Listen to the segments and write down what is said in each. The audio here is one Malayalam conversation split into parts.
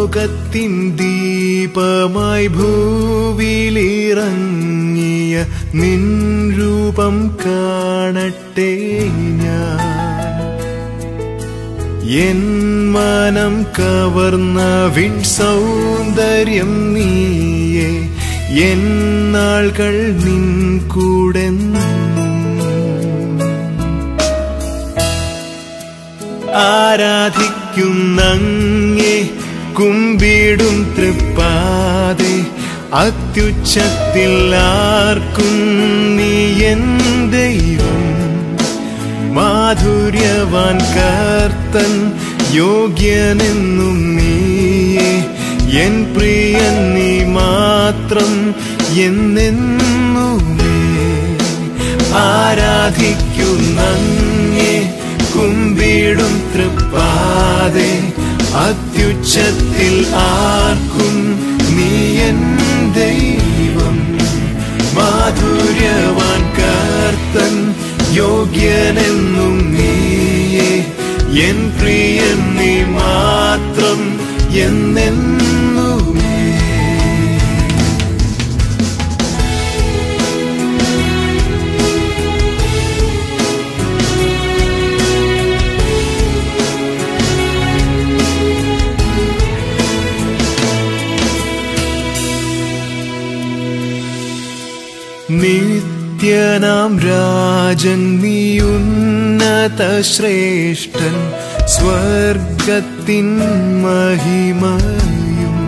ലോകത്തിൻ ദീപമായി ഭൂവിലിറങ്ങിയ നിൻ രൂപം കാണട്ടെ ഞാൻ എൻ മനം കവർന്ന വിൺ സൗന്ദര്യം നീയേ എൻ നാൾകൾ നിൻ കൂടെ ആരാധിക്കുന്നങ്ങേ കുമ്പിടും തൃപ്പാതെ അത്യുച്ചത്തിൽ ആർക്കും നീ എൻ ദൈവം മാധുര്യവാൻ കർത്തൻ യോഗ്യനെന്നും നീയേ എൻ പ്രിയൻ നീ മാത്രം എന്നെന്നുമേ ആരാധിക്കുന്നങ്ങേ കുമ്പിടും തൃപ്പാതെ അത്യുച്ചത്തിൽ ആർക്കും നീ എൻ ദൈവം മാധുര്യവാൻ കർത്തൻ യോഗ്യനെന്നും നീയേ എൻ പ്രിയൻ നീ മാത്രം എന്നെന്നുമേ നിത്യനാം രാജൻ നീ ഉന്നത ശ്രേഷ്ഠൻ സ്വർഗത്തിൻ മഹിമയും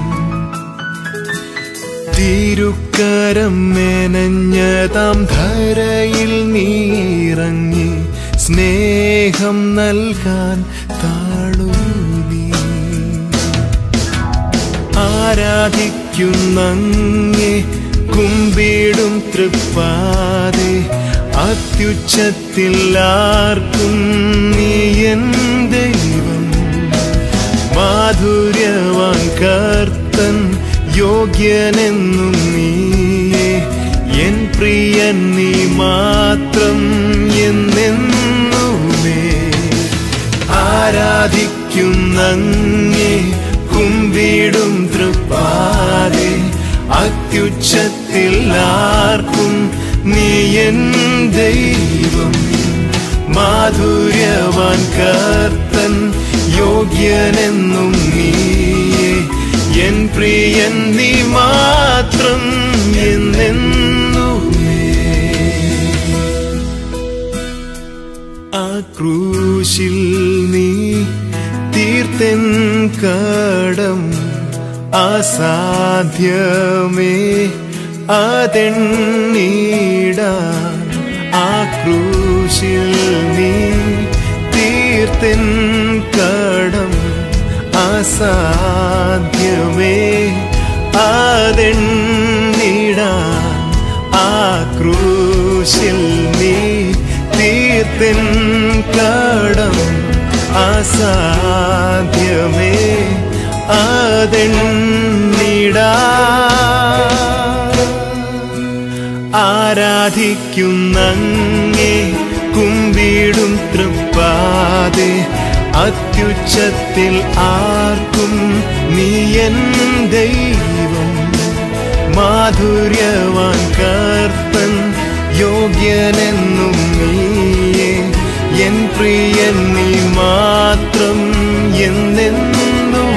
തിരുക്കരം മെനഞ്ഞതാം ധരയിൽ നീറങ്ങി സ്നേഹം നൽകാൻ താഴൂ നീ ആരാധിക്കുന്നങ്ങേ കുമ്പിടും തൃപ്പാതെ അത്യുച്ചത്തിൽ ആർക്കും നീ എൻ ദൈവം മാധുര്യവാൻ കർത്തൻ യോഗ്യനെന്നും നീയേ എൻ പ്രിയൻ നീ മാത്രം എന്നെന്നുമേ ആരാധിക്കുന്നങ്ങേ കുമ്പിടും തൃപ്പാതെ അത്യുച്ചത്തിൽ ആർക്കും നീ എൻ ദൈവം മാധുര്യവാൻ കർത്തൻ യോഗ്യനെന്നും നീയേ എൻ പ്രിയൻ നീ മാത്രം എന്നെന്നുമേ ആ ക്രൂശിൽ നീ തീർത്തൻ കടം അസാധ്യമേ അതെണ്ണീടാൻ ആ ക്രൂശിൽ നീ തീർത്തൻ കടം അസാധ്യമേ അതെണ്ണീടാൻ ആ ക്രൂശിൽ നീ തീർത്തൻ കടം അസാധ്യമേ അതെണ്ണിടാ ആരാധിക്കുന്നങ്ങേ കുമ്പിടും തൃപ്പാതെ അത്യുച്ചത്തിൽ ആർക്കും നീ എൻ ദൈവം മാധുര്യവാൻ കർത്തൻ യോഗ്യനെന്നും നീയേ എൻ പ്രിയൻ നീ മാത്രം എന്നെന്നും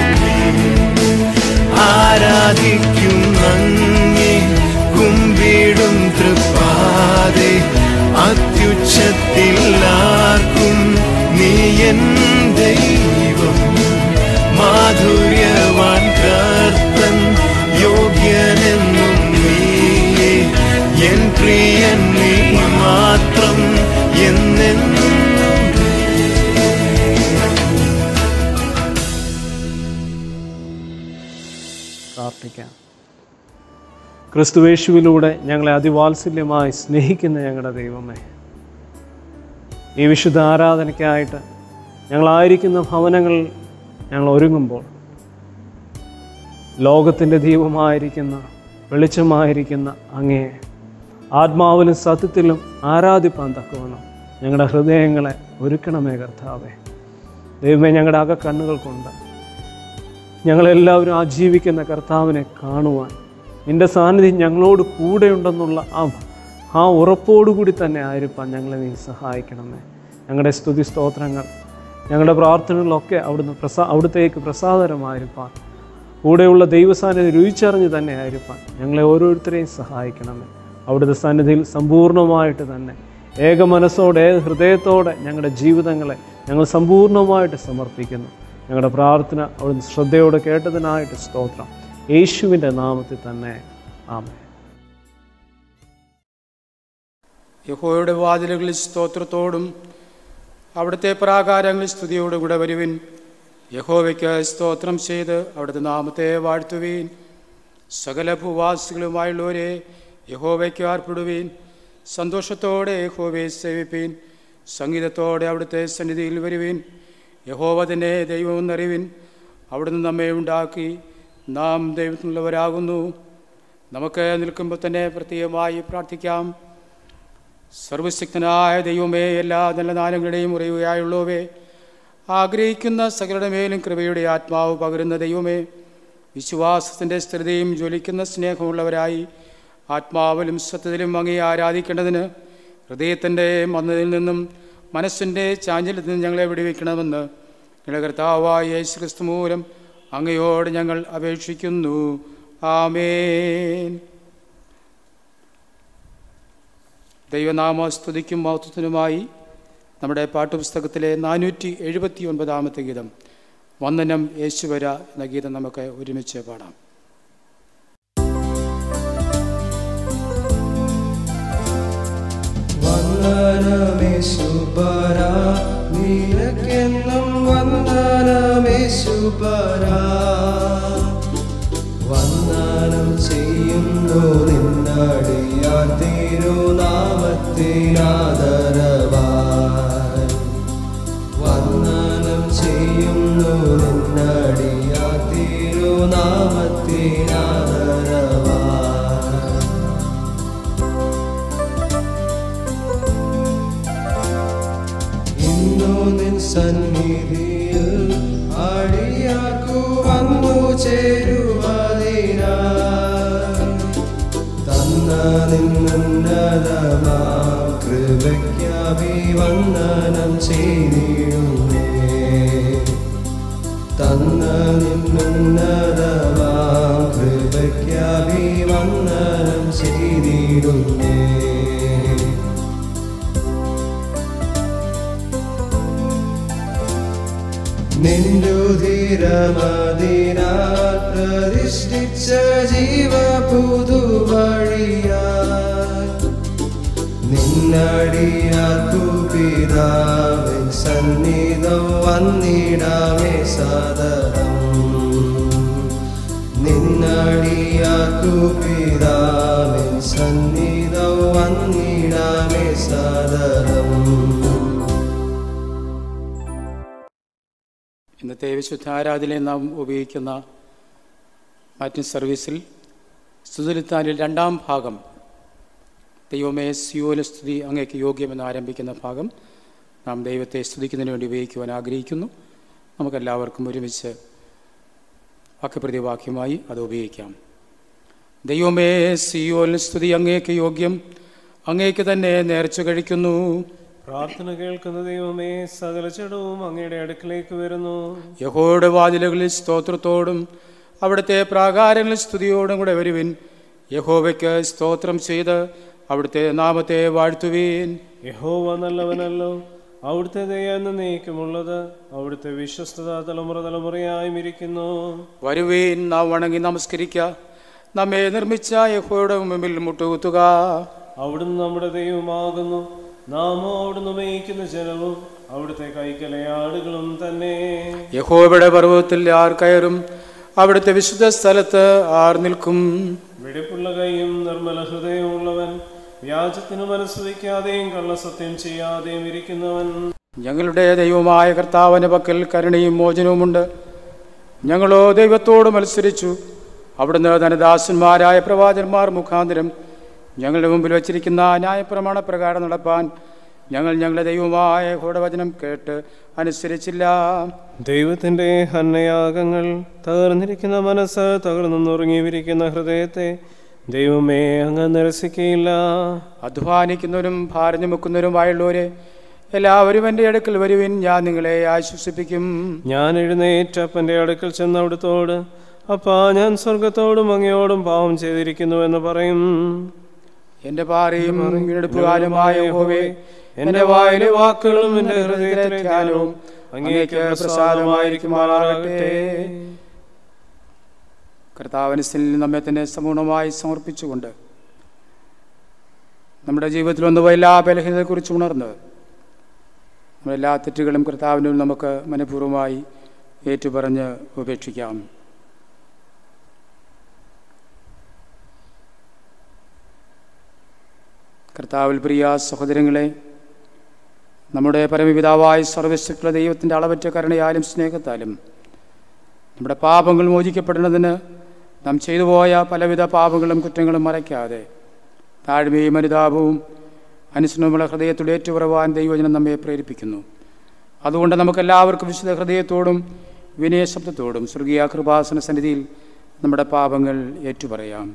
ആരാധിക്കുന്നങ്ങേ കുമ്പിടും തൃപ്പാതെ അത്യുച്ചത്തിൽ ആർക്കും നീ എൻ ദൈവം മാധുര്യവാൻ കർത്തൻ യോഗ്യനെന്നും നീയേ എൻ പ്രിയൻ നീ മാത്രം എന്നെന്നും പ്രാർത്ഥിക്കാം ക്രിസ്തുവേശുവിലൂടെ ഞങ്ങളെ അതിവാത്സല്യമായി സ്നേഹിക്കുന്ന ഞങ്ങളുടെ ദൈവമേ ഈ വിശുദ്ധ ആരാധനയ്ക്കായിട്ട് ഞങ്ങളായിരിക്കുന്ന ഭവനങ്ങളിൽ ഞങ്ങൾ ഒരുങ്ങുമ്പോൾ ലോകത്തിൻ്റെ ദീപമായിരിക്കുന്ന വെളിച്ചമായിരിക്കുന്ന അങ്ങയെ ആത്മാവിലും സത്യത്തിലും ആരാധിപ്പാൻ തക്കവണ്ണം ഞങ്ങളുടെ ഹൃദയങ്ങളെ ഒരുക്കണമേ കർത്താവേ ദൈവമേ ഞങ്ങളുടെ അക കണ്ണുകൾ കൊണ്ട് ഞങ്ങളെല്ലാവരും ആ ജീവിക്കുന്ന കർത്താവിനെ കാണുവാൻ നിൻ്റെ സാന്നിധ്യം ഞങ്ങളോട് കൂടെയുണ്ടെന്നുള്ള ആ ആ ഉറപ്പോടുകൂടി തന്നെ ആയിരിക്കാൻ ഞങ്ങളെ നീ സഹായിക്കണമേ ഞങ്ങളുടെ സ്തുതി സ്തോത്രങ്ങൾ ഞങ്ങളുടെ പ്രാർത്ഥനകളൊക്കെ അവിടുന്ന് പ്രസാ അവിടുത്തേക്ക് പ്രസാദരമായിരിക്കാൻ കൂടെയുള്ള ദൈവസാന്നിധ്യം രുചിച്ചറിഞ്ഞ് തന്നെ ആയിരിക്കാൻ ഞങ്ങളെ ഓരോരുത്തരെയും സഹായിക്കണമേ അവിടുത്തെ സന്നിധിയിൽ സമ്പൂർണ്ണമായിട്ട് തന്നെ ഏക മനസ്സോടെ ഏക ഹൃദയത്തോടെ ഞങ്ങളുടെ ജീവിതങ്ങളെ ഞങ്ങൾ സമ്പൂർണ്ണമായിട്ട് സമർപ്പിക്കുന്നു ഞങ്ങളുടെ പ്രാർത്ഥന അവിടുന്ന് ശ്രദ്ധയോടെ കേട്ടതിനായിട്ട് സ്തോത്രം യേശുവിൻ്റെ നാമത്തിൽ തന്നെ ആമേ യഹോയുടെ വാതിലുകളിൽ സ്തോത്രത്തോടും അവിടുത്തെ പ്രാകാരങ്ങളിൽ സ്തുതിയോടും കൂടെ വരുവിൻ യഹോവയ്ക്ക് സ്തോത്രം ചെയ്ത് അവിടുത്തെ നാമത്തെ വാഴ്ത്തുവീൻ സകല ഭൂവാസികളുമായുള്ളവരെ യഹോവയ്ക്ക് ആർപ്പിടുവീൻ സന്തോഷത്തോടെ യഹോവയെ സേവിപ്പീൻ സംഗീതത്തോടെ അവിടുത്തെ സന്നിധിയിൽ വരുവീൻ യഹോവ തന്നെ ദൈവമെന്നറിവിൻ അവിടുന്ന് നമ്മെ ഉണ്ടാക്കി നാം ദൈവത്തിനുള്ളവരാകുന്നു നമുക്ക് നിൽക്കുമ്പോൾ തന്നെ പ്രത്യേകമായി പ്രാർത്ഥിക്കാം സർവശക്തനായ ദൈവമേ എല്ലാ നല്ല നാലങ്ങളുടെയും ഉറയുകയായുള്ളവേ ആഗ്രഹിക്കുന്ന സകലരുടെ മേലും കൃപയുടെ ആത്മാവ് പകരുന്ന ദൈവമേ വിശ്വാസത്തിൻ്റെ സ്ഥിരതയും ജ്വലിക്കുന്ന സ്നേഹമുള്ളവരായി ആത്മാവിലും സത്യത്തിലും അങ്ങേ ആരാധിക്കേണ്ടതിന് ഹൃദയത്തിൻ്റെ മന്നതിൽ നിന്നും മനസ്സിൻ്റെ ചാഞ്ചല്യത്തിൽ നിന്നും ഞങ്ങളെ വിടുവിക്കണമെന്ന് ഞങ്ങളുടെ കർത്താവായ യേശു ക്രിസ്തു മൂലം അങ്ങയോട് ഞങ്ങൾ അപേക്ഷിക്കുന്നു ആമേൻ ദൈവനാമ സ്തുതിക്കും മഹത്വത്തിനുമായി നമ്മുടെ പാഠപുസ്തകത്തിലെ നാനൂറ്റി എഴുപത്തി ഒൻപതാമത്തെ ഗീതം വന്ദനം യേശുവര എന്ന ഗീതം നമുക്ക് ഒരുമിച്ച് പാടാം വന്ദനമേശുപര നിനക്കെന്നും വന്ദനമേശുപര വന്ദനം ചെയ്യുന്നു നിന്നടിയാർ തിരുനാമത്തിനാദരവാൻ വന്ദനം ചെയ്യുന്നു നിന്നടിയാർ തിരുനാമത്തിനാദരവാൻ ഇന്നു നിൻ സന്നിധിയിൽ അടിയാക്കു വന്നു ചേരുവതിനാ തന്ന നിന്നതമാ കൃപയ്ക്കഭിവന്ദനം ചെയ്തിടുന്നേ തന്ന നിന്നതമാ കൃപയ്ക്കഭിവന്ദനം ചെയ്തിടുന്നേ നിന്റുധിരമതിനാ പ്രതിഷ്ഠിച്ച ജീവ പുതുവഴിയാ നിന്നടിയാർക്കു പിതാവിൻ സന്നിധം വന്നിടാമേ സാദരം നിന്നടിയാർക്കു പിതാവിൻ സന്നിധം വന്നിടാമേ സാദരം ഇന്നത്തെ വിശുദ്ധ ആരാധനയിൽ നാം ഉപയോഗിക്കുന്ന മാറ്റിൻ സർവീസിൽ സ്തുതിലിത്താനിൽ രണ്ടാം ഭാഗം ദൈവമേ സിയോല സ്തുതി അങ്ങേക്ക് യോഗ്യമെന്ന് ആരംഭിക്കുന്ന ഭാഗം നാം ദൈവത്തെ സ്തുതിക്കുന്നതിന് വേണ്ടി ഉപയോഗിക്കുവാൻ ആഗ്രഹിക്കുന്നു നമുക്കെല്ലാവർക്കും ഒരുമിച്ച് വാക്യപ്രതിവാക്യമായി അത് ഉപയോഗിക്കാം ദൈവമേ സിയോലിന് സ്തുതി അങ്ങേക്ക് യോഗ്യം അങ്ങേക്ക് തന്നെ നേർച്ച കഴിക്കുന്നു പ്രാർത്ഥന കേൾക്കുന്ന ദൈവമേ സകല ചെടവും അങ്ങയുടെ അടുക്കിലേക്ക് വരുന്നു യഹോയുടെ വാതിലുകളിൽ സ്തോത്രത്തോടും അവിടുത്തെ പ്രാകാരങ്ങളിൽ സ്തുതിയോടും കൂടെ വരുവിൻ യഹോവയ്ക്ക് സ്തോത്രം ചെയ്ത് അവിടുത്തെ നാമത്തെ വാഴ്ത്തുവീൻ യഹോവ നല്ലവനല്ലോ അവിടുത്തെ ദയ എന്നേക്കുമുള്ളത് അവിടുത്തെ വിശ്വസ്തത തലമുറ തലമുറയായും ഇരിക്കുന്നു വരുവീൻ നാം വണങ്ങി നമസ്കരിക്ക നമ്മെ നിർമ്മിച്ച യഹോയുടെ മുമ്പിൽ മുട്ടുകുത്തുക അവിടുന്ന് നമ്മുടെ ദൈവമാകുന്നു നാമോ അവിടുന്ന് മേയിക്കുന്ന ജനവും അവിടുത്തെ കൈക്കലെ ആടുകളും തന്നെ യഹോവയുടെ പർവ്വതത്തിൽ ആർ കയറും അവിടുത്തെ വിശുദ്ധ സ്ഥലത്ത് ആർ നിൽക്കും വെടിപ്പുള്ള കൈയും നിർമ്മല ഹൃദയമുള്ളവൻ വ്യാജത്തിന് മനസ്സ് വയ്ക്കാതെയും കള്ളസത്യം ചെയ്യാതെയും ഇരിക്കുന്നവൻ ഞങ്ങളുടെ ദൈവമായ കർത്താവിന് പക്കൽ കരുണയും മോചനവുമുണ്ട് ഞങ്ങളോ ദൈവത്തോട് മത്സരിച്ചു അവിടുന്ന് ധനദാസന്മാരായ പ്രവാചന്മാർ മുഖാന്തരം ഞങ്ങളുടെ മുമ്പിൽ വച്ചിരിക്കുന്ന ന്യായപ്രമാണ പ്രകാരം നടപ്പാൻ ഞങ്ങൾ ഞങ്ങളുടെ ദൈവമായ ഹോടവചനം കേട്ട് അനുസരിച്ചില്ല ദൈവത്തിൻ്റെ ഹന്നയാഗങ്ങൾ തകർന്നിരിക്കുന്ന മനസ്സ് തകർന്നു നുറുങ്ങിയിരിക്കുന്ന ഹൃദയത്തെ ദൈവമേ അങ്ങ് നിരസിക്കയില്ല അധ്വാനിക്കുന്നവരും ഭാരം ചുമക്കുന്നവരുമായുള്ളവരെ എല്ലാവരും എൻ്റെ അടുക്കൽ വരുവിൻ ഞാൻ നിങ്ങളെ ആശ്വസിപ്പിക്കും ഞാൻ എഴുന്നേറ്റ് അപ്പൻ്റെ അടുക്കൽ ചെന്ന് അവിടുത്തോട് അപ്പാ ഞാൻ സ്വർഗത്തോടും അങ്ങയോടും പാവം ചെയ്തിരിക്കുന്നു എന്ന് പറയും എൻ്റെ പാറയും വീണ്ടെടുപ്പുകാരുമായ യഹോവേ എൻ്റെ വായിലെ വാക്കുകളും എൻ്റെ ഹൃദയത്തിലെ ധ്യാനവും അങ്ങേക്ക് പ്രസാദമായിരിക്കുമാറാകട്ടെ കർത്താവനസിൽ നമ്മെ തന്നെ സമ്പൂർണ്ണമായി സമർപ്പിച്ചുകൊണ്ട് നമ്മുടെ ജീവിതത്തിൽ വന്ന എല്ലാ ബലഹീനതയെക്കുറിച്ച് ഉണർന്ന് നമ്മുടെ എല്ലാ തെറ്റുകളും കർത്താവിനും നമുക്ക് മനഃപൂർവ്വമായി ഏറ്റുപറഞ്ഞ് ഉപേക്ഷിക്കാം കർത്താവിൽ പ്രിയ സഹോദരങ്ങളെ നമ്മുടെ പരമപിതാവായ സർവശക്തിയുള്ള ദൈവത്തിൻ്റെ അളവറ്റ കരുണയാലും സ്നേഹത്താലും നമ്മുടെ പാപങ്ങൾ മോചിക്കപ്പെടുന്നതിന് നാം ചെയ്തു പോയ പലവിധ പാപങ്ങളും കുറ്റങ്ങളും മറയ്ക്കാതെ താഴ്മയും അനുതാപവും അനുസരണമുള്ള ഹൃദയത്തോട് ഏറ്റുപറവാൻ ദൈവജനം നമ്മെ പ്രേരിപ്പിക്കുന്നു അതുകൊണ്ട് നമുക്കെല്ലാവർക്കും വിശുദ്ധ ഹൃദയത്തോടും വിനയശബ്ദത്തോടും സ്വർഗീയ കൃപാസന സന്നിധിയിൽ നമ്മുടെ പാപങ്ങൾ ഏറ്റുപറയാം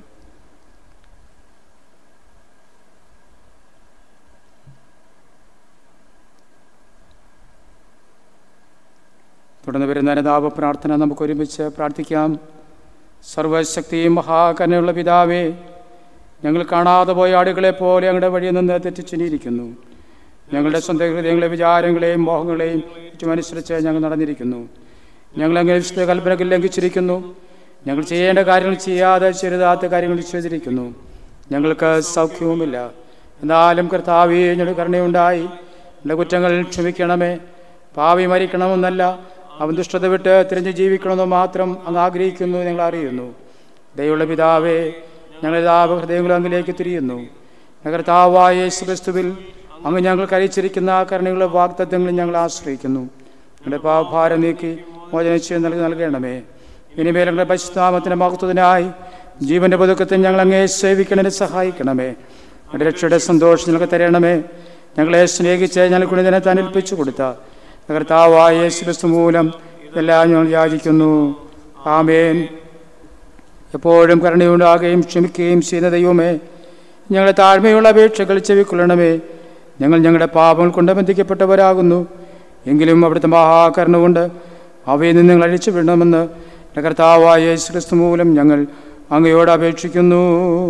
തുടർന്ന് വരുന്ന അനുതാപ പ്രാർത്ഥന നമുക്ക് ഒരുമിച്ച് പ്രാർത്ഥിക്കാം സർവശക്തിയും മഹാകരുണയുള്ള പിതാവേ ഞങ്ങൾ കാണാതെ പോയ ആടുകളെ പോലെ ഞങ്ങളുടെ വഴിയിൽ നിന്ന് തെറ്റിച്ചിരിക്കുന്നു ഞങ്ങളുടെ സ്വന്തം ഹൃദയങ്ങളെ വിചാരങ്ങളെയും മോഹങ്ങളെയും ചുമനുസരിച്ച് ഞങ്ങൾ നടന്നിരിക്കുന്നു ഞങ്ങൾ അങ്ങനെ വിശുദ്ധ കൽപ്പനകൾ ലംഘിച്ചിരിക്കുന്നു ഞങ്ങൾ ചെയ്യേണ്ട കാര്യങ്ങൾ ചെയ്യാതെ ചെറുതാത്ത കാര്യങ്ങൾ ചെയ്തിരിക്കുന്നു ഞങ്ങൾക്ക് സൗഖ്യവുമില്ല എന്നാലും കർത്താവേ ഞങ്ങളുടെ കരുണയുണ്ടായി എൻ്റെ കുറ്റങ്ങൾ ക്ഷമിക്കണമേ പാവി മരിക്കണമെന്നല്ല അവൻ ദുഷ്ടത വിട്ട് തിരഞ്ഞു ജീവിക്കണമെന്ന് മാത്രം അങ്ങ് ആഗ്രഹിക്കുന്നു ഞങ്ങൾ അറിയുന്നു ദൈവമുള്ള പിതാവേ ഞങ്ങളുടെ താപ ഹൃദയങ്ങൾ അങ്ങിലേക്ക് തിരിയുന്നു കർത്താവായ യേശു ക്രിസ്തുവിൽ അങ്ങ് ഞങ്ങൾ കഴിച്ചിരിക്കുന്ന കരുണകളുടെ വാഗ്ദത്വങ്ങളിൽ ഞങ്ങൾ ആശ്രയിക്കുന്നു ഞങ്ങളുടെ പാഭാരം നീക്കി മോചനിച്ച് നൽകി നൽകണമേ ഇനിമേൽ ഞങ്ങളുടെ പരിശുദ്ധാമത്തിൻ്റെ മഹത്വത്തിനായി ജീവന്റെ പുതുക്കത്തിൽ ഞങ്ങൾ അങ്ങേ സേവിക്കണതിന് സഹായിക്കണമേ ഞങ്ങളുടെ രക്ഷയുടെ സന്തോഷം ഞങ്ങൾക്ക് തരണമേ ഞങ്ങളെ സ്നേഹിച്ച് ഞങ്ങൾക്ക് ഇതിനെ താൻ ഏൽപ്പിച്ചു കൊടുത്ത കർത്താവായ യേശു ക്രിസ്തു മൂലം എല്ലാം ഞങ്ങൾ യാചിക്കുന്നു ആമേൻ എപ്പോഴും കരുണയുണ്ടാകുകയും ക്ഷമിക്കുകയും ചെയ്യുന്ന ദൈവമേ ഞങ്ങളുടെ താഴ്മയുള്ള അപേക്ഷകൾ ചെവിക്കൊള്ളണമേ ഞങ്ങൾ ഞങ്ങളുടെ പാപങ്ങൾ കൊണ്ട് ബന്ധിക്കപ്പെട്ടവരാകുന്നു എങ്കിലും അവിടുത്തെ മഹാകരുണ കൊണ്ട് അവയിൽ നിന്ന് നിങ്ങൾ അഴിച്ചു വിടണമെന്ന് എൻ്റെ കർത്താവായ യേശു ക്രിസ്തു മൂലം ഞങ്ങൾ അങ്ങയോട് അപേക്ഷിക്കുന്നു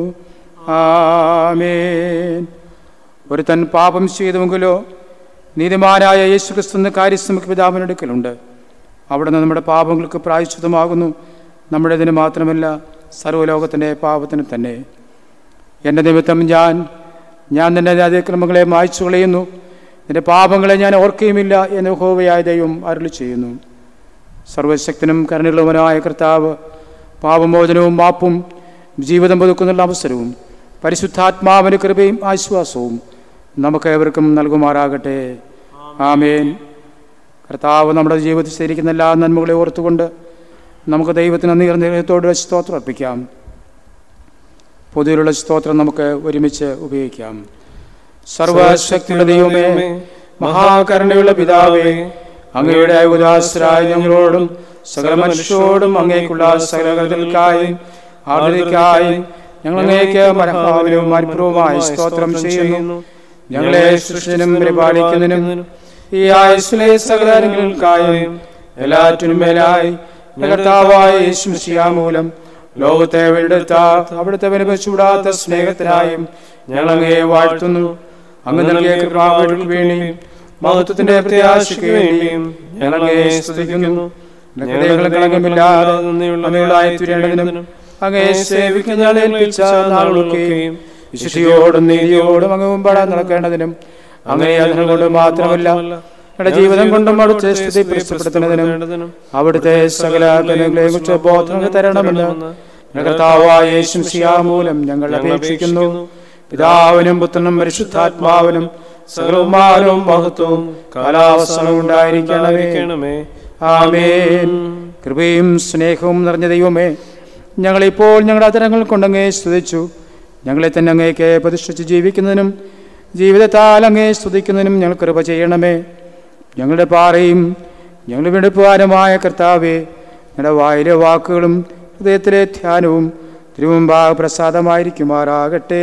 ആമേൻ ഒരുത്തൻ പാപം ചെയ്തുവെങ്കിലോ നീതിമാനായ യേശു ക്രിസ്തു കാര്യസ്ഥമക്ക് പിതാവിനെടുക്കലുണ്ട് അവിടുന്ന് നമ്മുടെ പാപങ്ങൾക്ക് പ്രായശ്ചിതമാകുന്നു നമ്മുടെ ഇതിന് മാത്രമല്ല സർവ്വലോകത്തിൻ്റെ പാപത്തിന് തന്നെ എൻ്റെ നിമിത്തം ഞാൻ ഞാൻ നിന്റെ അതിക്രമങ്ങളെ മായ്ച്ചു കളയുന്നു നിന്റെ പാപങ്ങളെ ഞാൻ ഓർക്കുകയുമില്ല എന്ന് ഹോവയായ ദൈവം അരുളി ചെയ്യുന്നു സർവശക്തനും കരുണയുള്ളവനായ കർത്താവ് പാപമോചനവും മാപ്പും ജീവിതം പുതുക്കുന്നുള്ള അവസരവും പരിശുദ്ധാത്മാവിന് കൃപയും ആശ്വാസവും നമുക്ക് ഏവർക്കും നൽകുമാറാകട്ടെ ആമേൻ കർത്താവ് നമ്മുടെ ജീവിതത്തിൽ ശരിക്കുന്ന എല്ലാ നന്മകളെ ഓർത്തുകൊണ്ട് നമുക്ക് ദൈവത്തിന് നീർനിർണയത്തോട് സ്തോത്രം അർപ്പിക്കാം പൊതുവിലുള്ള സ്തോത്രം നമുക്ക് ഒരുമിച്ച് ഉപയോഗിക്കാം സർവശക്തിയുടെ ദൈവമേ മഹാകരുണയുള്ള പിതാവേ അങ്ങയുടെ ഉദാസരായ ഞങ്ങളോടും സകല മനുഷ്യരോടും അങ്ങേക്കുള്ള സകലകൾക്കായും ആദരിക്കായി ഞങ്ങൾ അങ്ങേക്ക് മനഃഭാവനവും അനുഭവമായി സ്തോത്രം ചെയ്യുന്നു ഞങ്ങളെ സൃഷ്ടിനും പരിപാലിക്കുന്നതിനും ഈ ആയുസ്സിലെ സകലങ്ങൾക്കായും എല്ലാറ്റിനും മേലായി കർത്താവായ യേശുമിശിയാ മൂലം ലോകത്തെ വീണ്ടെടുത്ത അവിടുത്തെ വിനപ്പിച്ചുവിടാത്ത സ്നേഹത്തിനായും ഞങ്ങൾ അങ്ങയെ വാഴ്ത്തുന്നു അങ്ങ് നൽകിയ കൃപാവർക്ക് വേണ്ടിയും മഹത്വത്തിന്റെ പ്രത്യാശയ്ക്ക് വേണ്ടിയും ഞങ്ങൾ അങ്ങയെ സ്തുതിക്കുന്നു ഹൃദയങ്ങളും കളങ്കമില്ലാതെ നന്ദിയുള്ളവരായി തീരേണ്ടതിനും അങ്ങയെ സേവിക്കുന്ന ഞങ്ങളെ ഏൽപ്പിച്ച നാളുകളൊക്കെയും വിശുദ്ധിയോടും നീതിയോടും അങ്ങ് മുമ്പാടാൻ നടക്കേണ്ടതിനും അങ്ങനെ അതിനെ കൊണ്ട് മാത്രമല്ല ഞങ്ങളുടെ ജീവിതം കൊണ്ടും അവിടുത്തെ സ്ഥിതി പ്രസിദ്ധപ്പെടുത്തുന്നതിനും അവിടുത്തെ സകല കലകളെയും കുറിച്ച് ബോധങ്ങൾ തരണമെന്ന് ഞങ്ങളുടെ കർത്താവായ യേശും മൂലം ഞങ്ങൾ അപേക്ഷിക്കുന്നു പിതാവിനും പുത്രനും പരിശുദ്ധാത്മാവിനും സകലവുമാനവും മഹത്വവും കാലാവസ്ഥവും ഉണ്ടായിരിക്കണമേ ആമേൻ കൃപയും സ്നേഹവും നിറഞ്ഞ ദൈവമേ ഞങ്ങളിപ്പോൾ ഞങ്ങളുടെ അതരങ്ങൾ കൊണ്ടങ്ങേ സ്തുതിച്ചു ഞങ്ങളെ തന്നെ അങ്ങേക്ക് പ്രതിഷ്ഠിച്ച് ജീവിക്കുന്നതിനും ജീവിതത്താൽ അങ്ങേ സ്തുതിക്കുന്നതിനും ഞങ്ങൾ കൃപ ചെയ്യണമേ ഞങ്ങളുടെ പാറയും ഞങ്ങളുടെ വെടുപ്പുവാനുമായ കർത്താവേ ഞങ്ങളുടെ വായിലെ വാക്കുകളും ഹൃദയത്തിലെ ധ്യാനവും തിരുമുമ്പാകെ പ്രസാദമായിരിക്കുമാറാകട്ടെ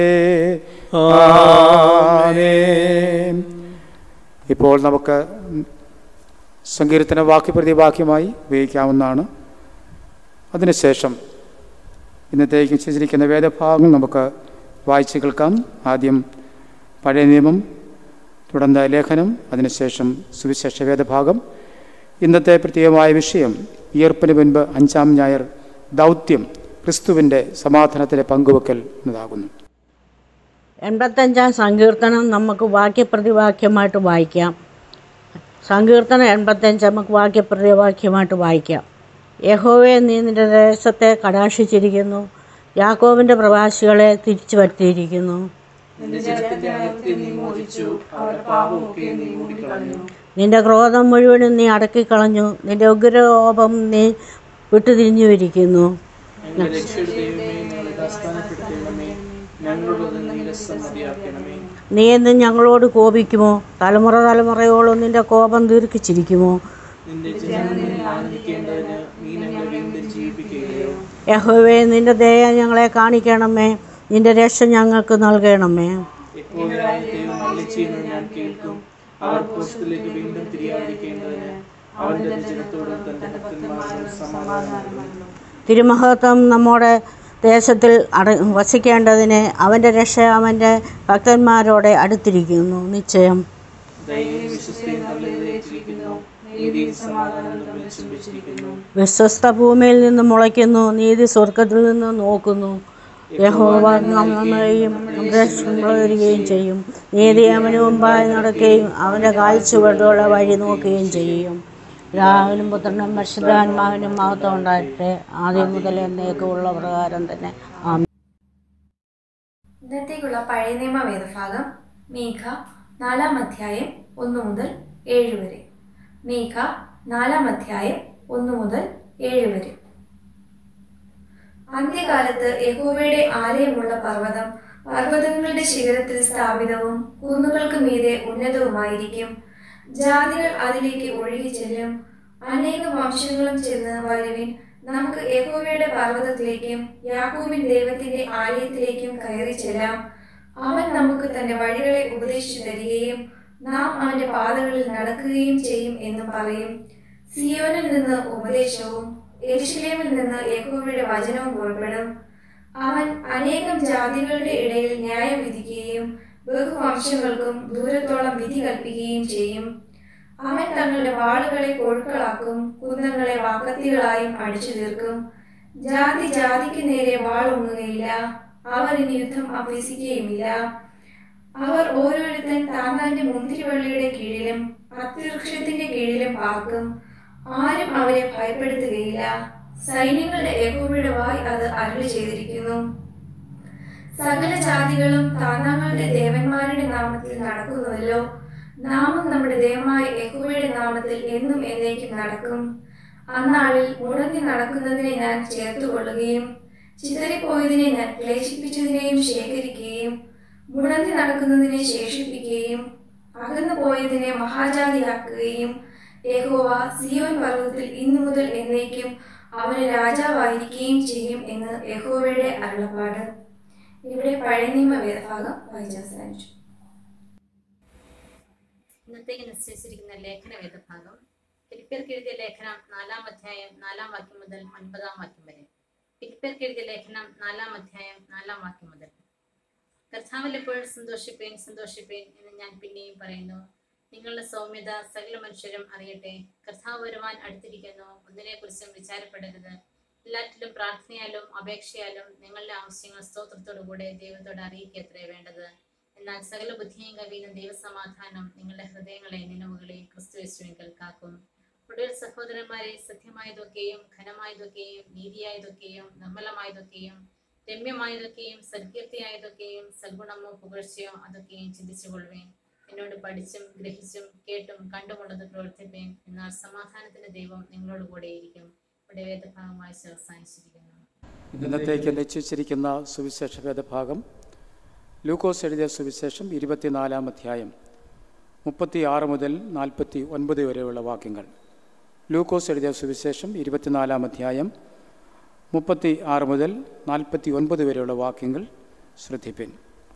ആമേൻ. ഇപ്പോൾ നമുക്ക് സങ്കീർത്തന വാക്യപ്രതിവാക്യമായി ഉപയോഗിക്കാവുന്നതാണ് അതിനുശേഷം ഇന്നത്തേക്ക് നിശ്ചയിച്ചിരിക്കുന്ന വേദഭാഗം നമുക്ക് വായിച്ച് കേൾക്കാം ആദ്യം പഴയ നിയമം തുടർന്ന് ലേഖനം അതിനുശേഷം സുവിശേഷ വേദഭാഗം ഇന്നത്തെ പ്രത്യേകമായ വിഷയം വിയർപ്പിന് മുൻപ് അഞ്ചാം ഞായർ ദൗത്യം ക്രിസ്തുവിൻ്റെ സമാധാനത്തിലെ പങ്കുവെക്കൽ എന്നതാകുന്നു എൺപത്തഞ്ചാം സങ്കീർത്തനം നമുക്ക് വാക്യപ്രതിവാക്യമായിട്ട് വായിക്കാം സങ്കീർത്തനം എൺപത്തഞ്ച് നമുക്ക് വാക്യപ്രതിവാക്യമായിട്ട് വായിക്കാം യഹോവെ നീ നിന്റെ ദേശത്തെ കടാക്ഷിച്ചിരിക്കുന്നു യാക്കോബിൻ്റെ പ്രവാസികളെ തിരിച്ചു വരുത്തിയിരിക്കുന്നു നിന്റെ ക്രോധം മുഴുവനും നീ അടക്കിക്കളഞ്ഞു നിന്റെ ഉഗ്രകോപം നീ വിട്ടുതിരിഞ്ഞുമിരിക്കുന്നു നീ എന്നും ഞങ്ങളോട് കോപിക്കുമോ തലമുറ തലമുറയോളം നിന്റെ കോപം ദീർഘിച്ചിരിക്കുമോ യഹോവേ നിന്റെ ദയ ഞങ്ങളെ കാണിക്കണമേ നിന്റെ രക്ഷ ഞങ്ങൾക്ക് നൽകണമേ തിരുമഹത്വം നമ്മുടെ ദേശത്തിൽ അട വസിക്കേണ്ടതിന് അവൻ്റെ രക്ഷ അവൻ്റെ ഭക്തന്മാരോടെ അടുത്തിരിക്കുന്നു നിശ്ചയം വിശ്വസ്ത ഭൂമിയിൽ നിന്ന് മുളയ്ക്കുന്നു നീതി സ്വർഗത്തിൽ നിന്ന് നോക്കുന്നു യഹോവ നമ്മളെയും വരികയും ചെയ്യും നീതി അവന് മുമ്പായി നടക്കുകയും അവൻ്റെ കാഴ്ചവട്ടോടെ വഴി നോക്കുകയും ചെയ്യും രാവിലും പുത്രനും പരിശുദ്ധാത്മാവിനും മഹത്വം ഉണ്ടായിട്ട് ആദ്യം മുതൽ എന്നേക്കുമുള്ള പ്രകാരം തന്നെ ആമേൻ ഇന്നത്തേക്കുള്ള പഴയ നിയമ വേദഭാഗം മീഖ നാലാം അധ്യായം ഒന്ന് മുതൽ ഏഴ് വരെ മീഖ നാലാം അധ്യായം ഒന്ന് മുതൽ ഏഴ് വരെ അന്ത്യകാലത്ത് യഹോവയുടെ ആലയമുള്ള പർവ്വതം പർവ്വതങ്ങളുടെ ശിഖരത്തിൽ സ്ഥാപിതവും കുന്നുകൾക്ക് മീതെ ഉന്നതവുമായിരിക്കും ജാതികൾ അതിലേക്ക് ഒഴുകി ചെല്ലും അനേക വംശങ്ങളും ചെന്ന് വരുവിൻ നമുക്ക് യഹോവയുടെ പർവ്വതത്തിലേക്കും യാക്കോബിൻ ദൈവത്തിന്റെ ആലയത്തിലേക്കും കയറി ചെല്ലാം അവൻ നമുക്ക് തന്റെ വഴികളെ ഉപദേശിച്ചു തരികയും നാം അവന്റെ പാതകളിൽ നടക്കുകയും ചെയ്യും എന്ന് പറയും സിയോനിൽ നിന്ന് ഉപദേശവും എരുശലേമിൽ നിന്ന് യഹോവയുടെ വചനവും പുറപ്പെടും അവൻ അനേകം ജാതികളുടെ ഇടയിൽ ന്യായം വിധിക്കുകയും ബഹുവംശങ്ങൾക്കും ദൂരത്തോളം വിധി കൽപ്പിക്കുകയും ചെയ്യും അവൻ തങ്ങളുടെ വാളുകളെ കൊഴുക്കളാക്കും കുന്നങ്ങളെ വാക്കത്തികളായും അടിച്ചു തീർക്കും ജാതി ജാതിക്ക് നേരെ വാളൊങ്ങുകയില്ല അവർ ഇനി യുദ്ധം അഭ്യസിക്കുകയുമില്ല അവർ ഓരോരുത്തൻ താന്താന്റെ മുന്തിരിവള്ളിയുടെ കീഴിലും അത്തിവൃക്ഷത്തിന്റെ കീഴിലും പാർക്കും ആരും അവരെ ഭയപ്പെടുത്തുകയില്ല സൈന്യങ്ങളുടെ യഹോവയുടെ വായി അത് അരുളി ചെയ്തിരിക്കുന്നു സകല ജാതികളും താന്താങ്ങളുടെ ദേവന്മാരുടെ നാമത്തിൽ നടക്കുന്നുവല്ലോ നാമും നമ്മുടെ ദൈവമായ യഹോവയുടെ നാമത്തിൽ എന്നും എന്നേക്കും നടക്കും അന്നാളിൽ മുടങ്ങി നടക്കുന്നതിനെ ഞാൻ ചേർത്തുകൊള്ളുകയും ചിതറിപ്പോയതിനെ ഞാൻ ക്ലേശിപ്പിച്ചതിനെയും ശേഖരിക്കുകയും മുടങ്ങി നടക്കുന്നതിനെ ശേഷിപ്പിക്കുകയും അകന്നു പോയതിനെ മഹാജാതിയാക്കുകയും യഹോവ സിയോൻ പർവ്വതത്തിൽ ഇന്നു മുതൽ എന്നേക്കും അവന് രാജാവായിരിക്കുകയും ചെയ്യും എന്ന് യഹോവയുടെ അരുളപ്പാട് ഇവിടെ പഴയ നിയമ വേദഭാഗം വായിച്ചവസാനിച്ചു ഇന്നത്തേക്ക് നിശ്ചയിച്ചിരിക്കുന്ന ലേഖന വേദഭാഗം ഫിലിപ്പിയർക്ക് എഴുതിയ ലേഖനം നാലാം അധ്യായം നാലാം വാക്യം മുതൽ ഒൻപതാം വാക്യം വരെ ഫിലിപ്പിയർക്ക് എഴുതിയ ലേഖനം നാലാം അധ്യായം നാലാം വാക്യം മുതൽ കർത്താവിൽ എപ്പോഴും സന്തോഷിപ്പേൻ സന്തോഷിപ്പേൻ എന്ന് ഞാൻ പിന്നെയും പറയുന്നു നിങ്ങളുടെ സൗമ്യത സകല മനുഷ്യരും അറിയട്ടെ കർത്താവ് വരുവാൻ അടുത്തിരിക്കുന്നു ഒന്നിനെക്കുറിച്ചും വിചാരപ്പെടരുത് എല്ലാറ്റിലും പ്രാർത്ഥനയാലും അപേക്ഷയാലും നിങ്ങളുടെ ആവശ്യങ്ങൾ സ്തോത്രത്തോടുകൂടെ ദൈവത്തോട് അറിയിക്കത്രേ വേണ്ടത് എന്നാൽ സകല ബുദ്ധിയും കവിയുന്ന ദൈവസമാധാനം നിങ്ങളുടെ ഹൃദയങ്ങളെ നിലവുകളെയും ക്രിസ്തുവേശുവിൽ കാക്കും ഒടുവിൽ സഹോദരന്മാരെ സത്യമായതൊക്കെയും ഘനമായതൊക്കെയും നീതിയായതൊക്കെയും നിർമ്മലമായതൊക്കെയും രമ്യമായതൊക്കെയും സൽകീർത്തിയായതൊക്കെയും സൽഗുണമോ പുകഴ്ചയോ അതൊക്കെയും ചിന്തിച്ചുകൊള്ളുവേൻ എന്നോട് പഠിച്ചും ഗ്രഹിച്ചും കേട്ടും കണ്ടുമുള്ളത് പ്രവർത്തിപ്പേൻ എന്നാൽ സമാധാനത്തിന്റെ ദൈവം നിങ്ങളോട് കൂടെയിരിക്കും ഇവിടെ വേദഭാഗമായി അവസാനിച്ചിരിക്കുന്നു ഇന്നത്തേക്ക് നിശ്ചയിച്ചിരിക്കുന്ന സുവിശേഷ വേദഭാഗം ലൂക്കോസ് എഴുതിയ സുവിശേഷം ഇരുപത്തിനാലാം അധ്യായം മുപ്പത്തി ആറ് മുതൽ നാൽപ്പത്തി ഒൻപത് വരെയുള്ള വാക്യങ്ങൾ ലൂക്കോസ് എഴുതിയ സുവിശേഷം ഇരുപത്തിനാലാം അധ്യായം മുപ്പത്തി ആറ് മുതൽ നാൽപ്പത്തി ഒൻപത് വരെയുള്ള വാക്യങ്ങൾ ശ്രദ്ധിപ്പിൻ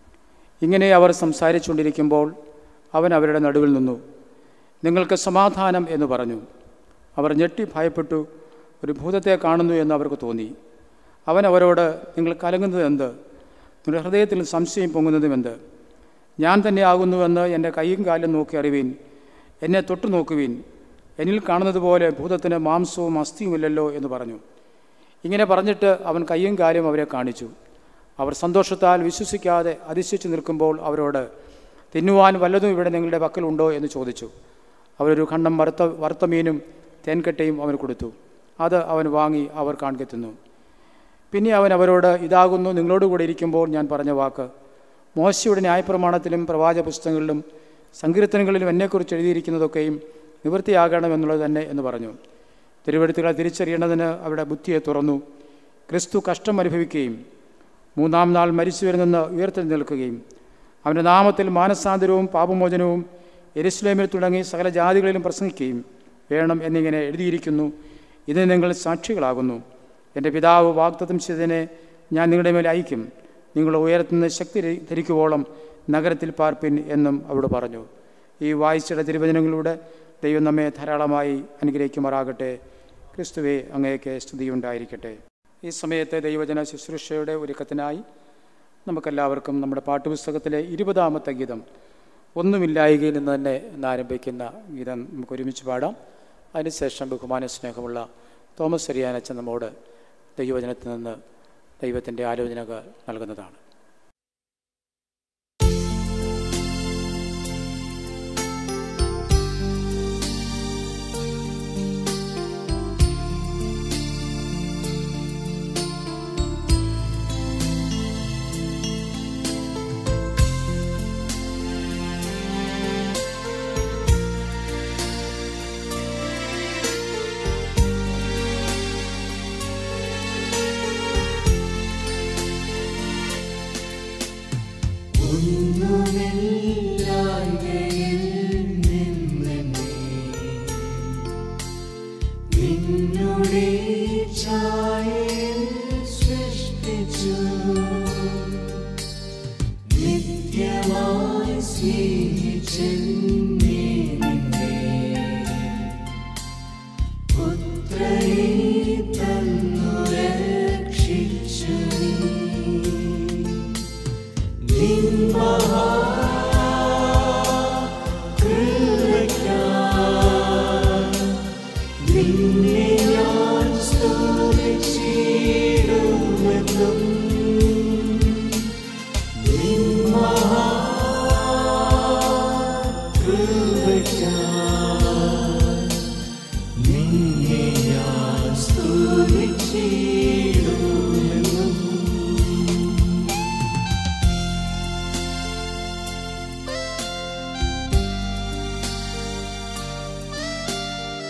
ഇങ്ങനെ അവർ സംസാരിച്ചുകൊണ്ടിരിക്കുമ്പോൾ അവൻ അവരുടെ നടുവിൽ നിന്നു നിങ്ങൾക്ക് സമാധാനം എന്ന് പറഞ്ഞു അവർ ഞെട്ടി ഭയപ്പെട്ടു ഒരു ഭൂതത്തെ കാണുന്നു എന്ന് അവർക്ക് തോന്നി അവൻ അവരോട് നിങ്ങൾ കലങ്ങുന്നത് എന്ത് നിങ്ങളുടെ ഹൃദയത്തിൽ സംശയം പൊങ്ങുന്നതും എന്ത് ഞാൻ തന്നെ ആകുന്നുവെന്ന് എൻ്റെ കൈയും കാലും നോക്കി അറിവീൻ എന്നെ തൊട്ടു നോക്കുവീൻ എന്നിൽ കാണുന്നത് പോലെ ഭൂതത്തിന് മാംസവും അസ്ഥിയുമില്ലല്ലോ എന്ന് പറഞ്ഞു ഇങ്ങനെ പറഞ്ഞിട്ട് അവൻ കൈയും കാലും അവരെ കാണിച്ചു അവർ സന്തോഷത്താൽ വിശ്വസിക്കാതെ അതിശയിച്ചു നിൽക്കുമ്പോൾ അവരോട് തിന്നുവാൻ വല്ലതും ഇവിടെ നിങ്ങളുടെ പക്കലുണ്ടോ എന്ന് ചോദിച്ചു അവരൊരു ഖണ്ഡം വറുത്ത വറുത്ത മീനും തേൻകട്ടയും അവന് കൊടുത്തു അത് അവൻ വാങ്ങി അവർ കാണിക്കെ തിന്നു പിന്നെ അവൻ അവരോട് ഇതാകുന്നു നിങ്ങളോടുകൂടെ ഇരിക്കുമ്പോൾ ഞാൻ പറഞ്ഞ വാക്ക് മോശയുടെ ന്യായപ്രമാണത്തിലും പ്രവാചക പുസ്തകങ്ങളിലും സങ്കീർത്തനങ്ങളിലും എന്നെക്കുറിച്ച് എഴുതിയിരിക്കുന്നതൊക്കെയും നിവൃത്തിയാകണമെന്നുള്ളത് തന്നെ എന്ന് പറഞ്ഞു തിരുവഴുത്തുകളെ തിരിച്ചറിയേണ്ടതിന് അവരുടെ ബുദ്ധിയെ തുറന്നു ക്രിസ്തു കഷ്ടം അനുഭവിക്കുകയും മൂന്നാം നാൾ മരിച്ചുവരിൽ നിന്ന് ഉയർത്തെഴുന്നേൽക്കുകയും അവൻ്റെ നാമത്തിൽ മാനസാന്തരവും പാപമോചനവും എരുസ്ലേമിൽ തുടങ്ങി സകല ജാതികളിലും പ്രസംഗിക്കുകയും വേണം എന്നിങ്ങനെ എഴുതിയിരിക്കുന്നു ഇതിന് നിങ്ങൾ സാക്ഷികളാകുന്നു എൻ്റെ പിതാവ് വാഗ്ദത്തം ചെയ്തതിനെ ഞാൻ നിങ്ങളുടെ മേൽ അയക്കും നിങ്ങൾ ഉയരത്തുനിന്ന് ശക്തി ധരിക്കുവോളം നഗരത്തിൽ പാർപ്പിൻ എന്നും അവിടെ പറഞ്ഞു ഈ വായിച്ചയുടെ തിരുവചനങ്ങളിലൂടെ ദൈവം നമ്മെ ധാരാളമായി അനുഗ്രഹിക്കുമാറാകട്ടെ ക്രിസ്തുവെ അങ്ങേക്ക് സ്തുതിയുണ്ടായിരിക്കട്ടെ ഈ സമയത്തെ ദൈവജന ശുശ്രൂഷയുടെ ഒരുക്കത്തിനായി നമുക്കെല്ലാവർക്കും നമ്മുടെ പാട്ടുപുസ്തകത്തിലെ ഇരുപതാമത്തെ ഗീതം ഒന്നുമില്ലായികയിൽ നിന്ന് തന്നെ എന്നാരംഭിക്കുന്ന ഗീതം നമുക്ക് ഒരുമിച്ച് പാടാം അതിനുശേഷം ബഹുമാന സ്നേഹമുള്ള തോമസ് അരിയാനച്ചൻ നമ്മോട് ദൈവവചനത്തിൽ നിന്ന് ദൈവത്തിൻ്റെ ആലോചനകൾ നൽകുന്നതാണ്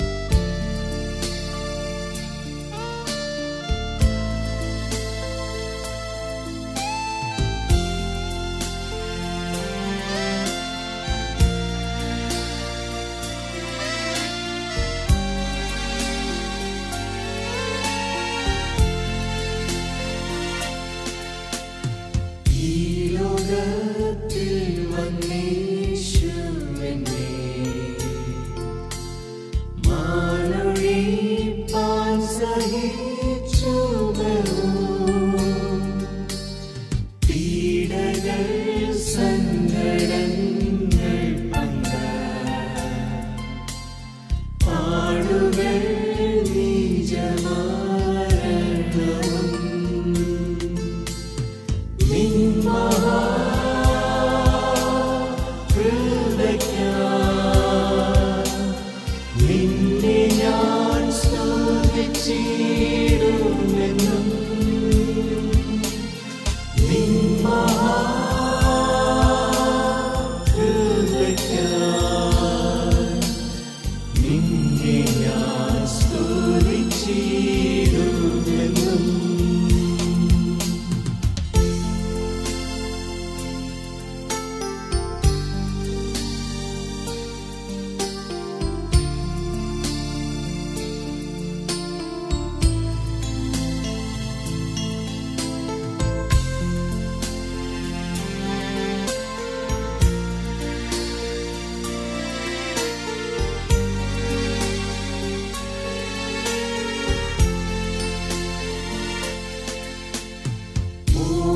ും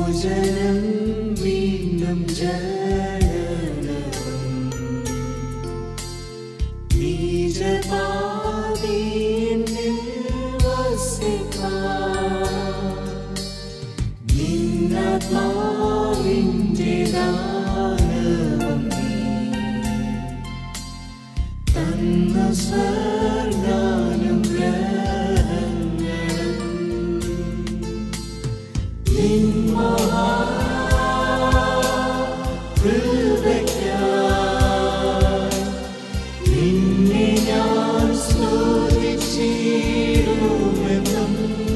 മോചനം വീണ്ടും ജനനവും നീജപാതീന്നിൽ വസിപ്പാൻ നിന്നാത്മാവിൻ്റെ ദാനവും നീ തന്ന സ്വർഗാനുഗ്രഹങ്ങളും നിൻ മഹാകൃപയ്ക്കായി നിന്നെ ഞാൻ സ്തുതിച്ചിടുമെന്നും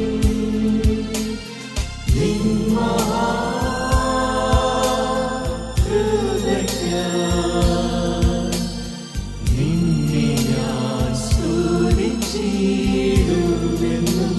നിൻ മഹാകൃപയ്ക്കായി നിന്നെ ഞാൻ സ്തുതിച്ചിടുമെന്നും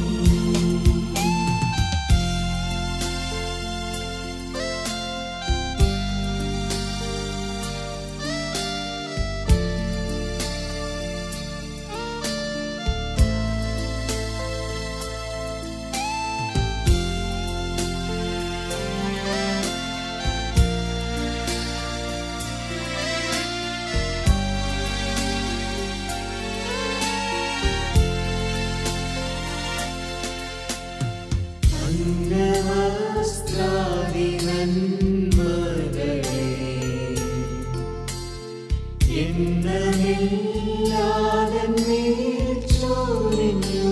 അന്നവസ്ത്രാദി നന്മകളെ എണ്ണമില്ലാതെന്നിൽ ചൊരിഞ്ഞു.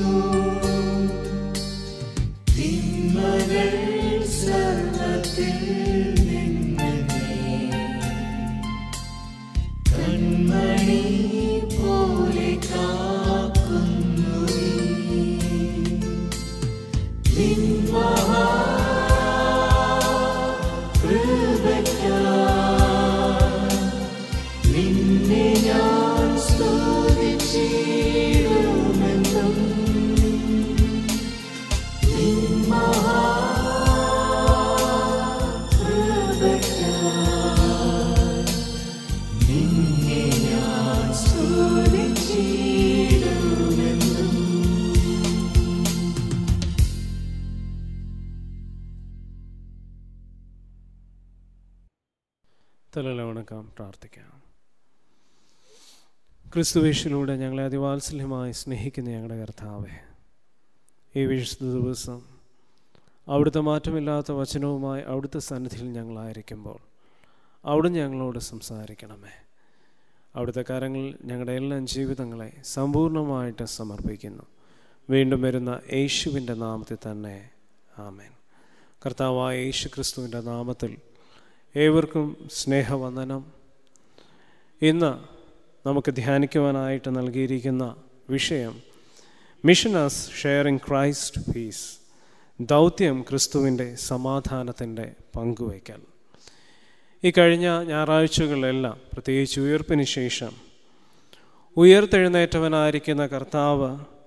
തിന്മകൾ സർവ്വത്തിൽ നിന്ന് നീ കൺമണി പോലെ കാക്കുന്നു നീ നിൻ മഹാകൃപയ്ക്കായി നിന്നെ ഞാൻ സ്തുതിച്ചിടുമെന്നും നിൻ മഹാകൃപയ്ക്കായി നിന്നെ ഞാൻ സ്തുതിച്ചിടുമെന്നും തലല വണക്കാം പ്രാർത്ഥിക്കാം ക്രിസ്തുവേശിലൂടെ ഞങ്ങളെ അതിവാത്സല്യമായി സ്നേഹിക്കുന്ന ഞങ്ങളുടെ കർത്താവെ ഈ വിശുദ്ധ ദിവസം അവിടുത്തെ മാറ്റമില്ലാത്ത വചനവുമായി അവിടുത്തെ സന്നിധിയിൽ ഞങ്ങളായിരിക്കുമ്പോൾ അവിടുന്ന് ഞങ്ങളോട് സംസാരിക്കണമേ അവിടുത്തെ കാര്യങ്ങൾ ഞങ്ങളുടെ എല്ലാം ജീവിതങ്ങളെ സമ്പൂർണ്ണമായിട്ട് സമർപ്പിക്കുന്നു വീണ്ടും വരുന്ന യേശുവിൻ്റെ നാമത്തിൽ തന്നെ ആമേൻ കർത്താവായ യേശു ക്രിസ്തുവിൻ്റെ നാമത്തിൽ ഏവർക്കും സ്നേഹവന്ദനം ഇന്ന് നമുക്ക് ധ്യാനിക്കുവാനായിട്ട് നൽകിയിരിക്കുന്ന വിഷയം മിഷനസ് ഷെയറിംഗ് ക്രൈസ്റ്റ് പീസ് ദൗത്യം ക്രിസ്തുവിൻ്റെ സമാധാനത്തിൻ്റെ പങ്കുവയ്ക്കൽ ഈ കഴിഞ്ഞ ഞായറാഴ്ചകളിലെല്ലാം പ്രത്യേകിച്ച് ഉയർപ്പിന് ശേഷം ഉയർത്തെഴുന്നേറ്റവനായിരിക്കുന്ന കർത്താവ്